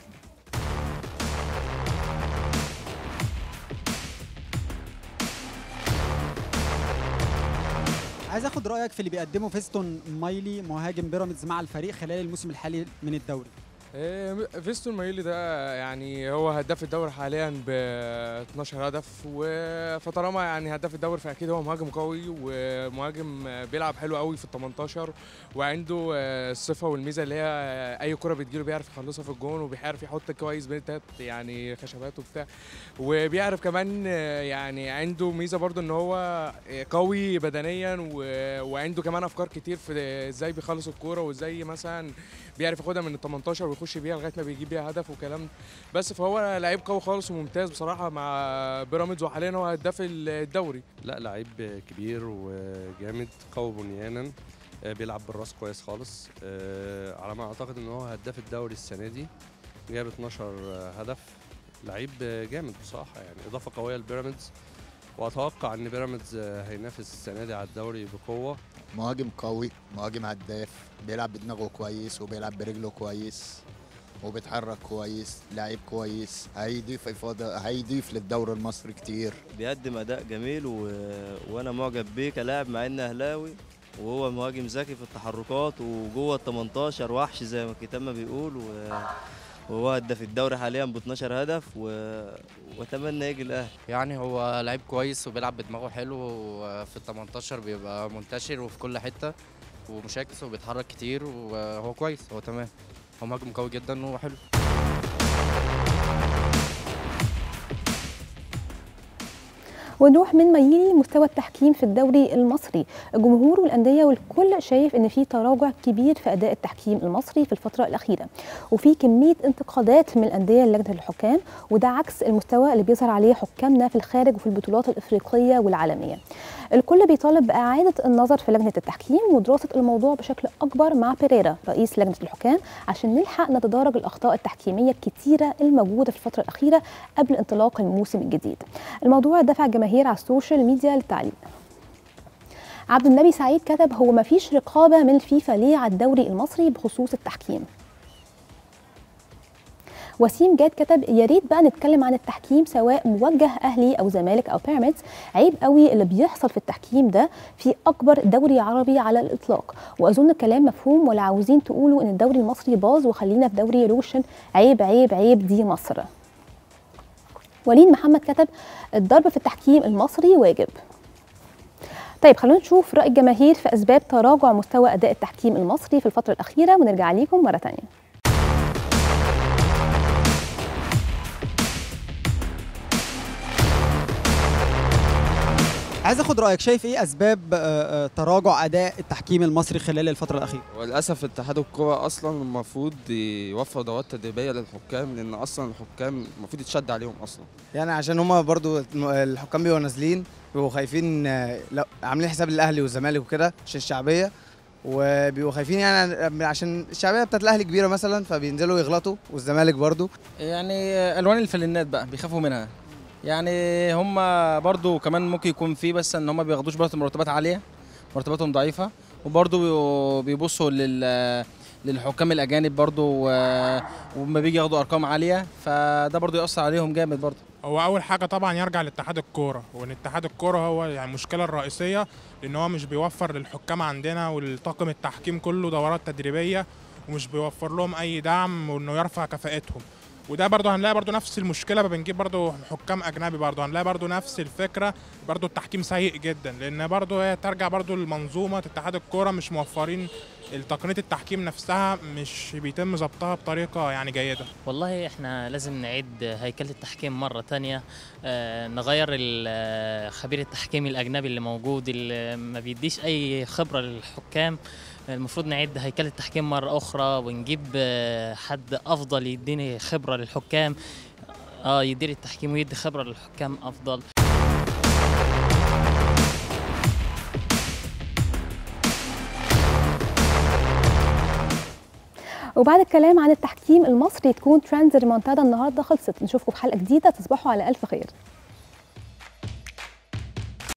عايز اخد رايك في اللي بيقدمه فيستون مايلي مهاجم بيراميدز مع الفريق خلال الموسم الحالي من الدوري إيه، فيستون مايلي ده يعني هو هداف الدوري حاليا ب 12 هدف و- فطالما يعني هداف الدوري فاكيد هو مهاجم قوي ومهاجم بيلعب حلو قوي في ال 18 وعنده آه، الصفه والميزه اللي هي اي كره بتجيله بيعرف يخلصها في الجون وبيعرف يحط كويس بين التلات يعني خشبات وبتاع وبيعرف كمان آه، يعني عنده ميزه برضو ان هو قوي بدنيا و- وعنده كمان افكار كتير في ازاي بيخلص الكوره وازاي مثلا بيعرف ياخدها من ال 18 ويخش بيها لغايه ما بيجيب بيها هدف وكلام بس فهو لعيب قوي خالص وممتاز بصراحه مع بيراميدز وحاليا هو هداف الدوري لا لعيب كبير وجامد قوي بنيانا آه، بيلعب بالراس كويس خالص آه، على ما اعتقد ان هو هداف الدوري السنه دي جاب 12 هدف لعيب جامد بصراحه يعني اضافه قويه لبيراميدز واتوقع ان بيراميدز هينافس السنه دي على الدوري بقوه مهاجم قوي مهاجم هداف بيلعب بدماغه كويس وبيلعب برجله كويس وبيتحرك كويس لعيب كويس هيضيف افاضه هيضيف للدوري المصري كتير بيقدم اداء جميل و... وانا معجب بيه كلاعب مع انه اهلاوي وهو مهاجم ذكي في التحركات وجوه ال 18 وحش زي ما الكتاب ما بيقول و... وهو هداف الدوري حاليا ب 12 هدف و... واتمنى يجي الاهلي يعني هو لعيب كويس وبيلعب بدماغه حلو وفي ال 18 بيبقى منتشر وفي كل حته ومشاكس وبيتحرك كتير وهو كويس هو تمام هو مهاجم قوي جدا وحلو ونروح من ميلي مستوى التحكيم في الدوري المصري الجمهور والانديه والكل شايف ان في تراجع كبير في اداء التحكيم المصري في الفتره الاخيره وفي كميه انتقادات من الانديه لجنه الحكام وده عكس المستوى اللي بيظهر عليه حكامنا في الخارج وفي البطولات الافريقيه والعالميه الكل بيطالب باعاده النظر في لجنه التحكيم ودراسه الموضوع بشكل اكبر مع بيريرا رئيس لجنه الحكام عشان نلحق نتدارج الاخطاء التحكيميه الكتيره الموجوده في الفتره الاخيره قبل انطلاق الموسم الجديد الموضوع دفع الجماهير على السوشيال ميديا للتعليق عبد النبي سعيد كتب هو ما فيش رقابه من الفيفا ليه على الدوري المصري بخصوص التحكيم وسيم جاد كتب يا ريت بقى نتكلم عن التحكيم سواء موجه اهلي او زمالك او بيراميدز عيب قوي اللي بيحصل في التحكيم ده في اكبر دوري عربي على الاطلاق واظن الكلام مفهوم ولا عاوزين تقولوا ان الدوري المصري باظ وخلينا في دوري روشن عيب عيب عيب دي مصر وليد محمد كتب الضرب في التحكيم المصري واجب طيب خلونا نشوف راي الجماهير في اسباب تراجع مستوى اداء التحكيم المصري في الفتره الاخيره ونرجع ليكم مره ثانيه عايز اخد رايك شايف ايه اسباب آه، آه، تراجع اداء التحكيم المصري خلال الفتره الاخيره وللاسف اتحاد الكوره اصلا المفروض يوفر دورات تدريبيه للحكام لان اصلا الحكام المفروض يتشد عليهم اصلا يعني عشان هما برضو الحكام بيبقوا نازلين بيبقوا خايفين آه، لو عاملين حساب الاهلي والزمالك وكده عشان الشعبيه وبيبقوا خايفين يعني عشان الشعبيه بتاعت الاهلي كبيره مثلا فبينزلوا يغلطوا والزمالك برضو يعني الوان الفلنات بقى بيخافوا منها يعني هم برضو كمان ممكن يكون في بس ان هم بياخدوش برضو مرتبات عاليه مرتباتهم ضعيفه وبرضو بيبقوا- بيبصوا لل للحكام الاجانب برضو و- وما بيجي ياخدوا ارقام عاليه فده برضو ياثر عليهم جامد برضو هو اول حاجه طبعا يرجع لاتحاد الكوره وان اتحاد الكوره هو يعني المشكله الرئيسيه لان هو مش بيوفر للحكام عندنا والطاقم التحكيم كله دورات تدريبيه ومش بيوفر لهم اي دعم وانه يرفع كفاءتهم وده برضه هنلاقي برضه نفس المشكله بنجيب برضه حكام اجنبي برضه هنلاقي برضه نفس الفكره برضه التحكيم سيء جدا لان برضه هي ترجع برضه لمنظومه اتحاد الكوره مش موفرين تقنيه التحكيم نفسها مش بيتم ضبطها بطريقه يعني جيده والله احنا لازم نعيد هيكلة التحكيم مرة تانية آه، نغير ال- آه، خبير التحكيم الأجنبي اللي موجود اللي ما بيديش أي خبرة للحكام المفروض نعيد هيكلة التحكيم مرة أخرى ونجيب آه، حد أفضل يديني خبرة للحكام اه يدير التحكيم ويدي خبرة للحكام أفضل وبعد الكلام عن التحكيم المصري تكون ترندز ريمونتادا النهارده خلصت نشوفكم في حلقه جديده تصبحوا على الف خير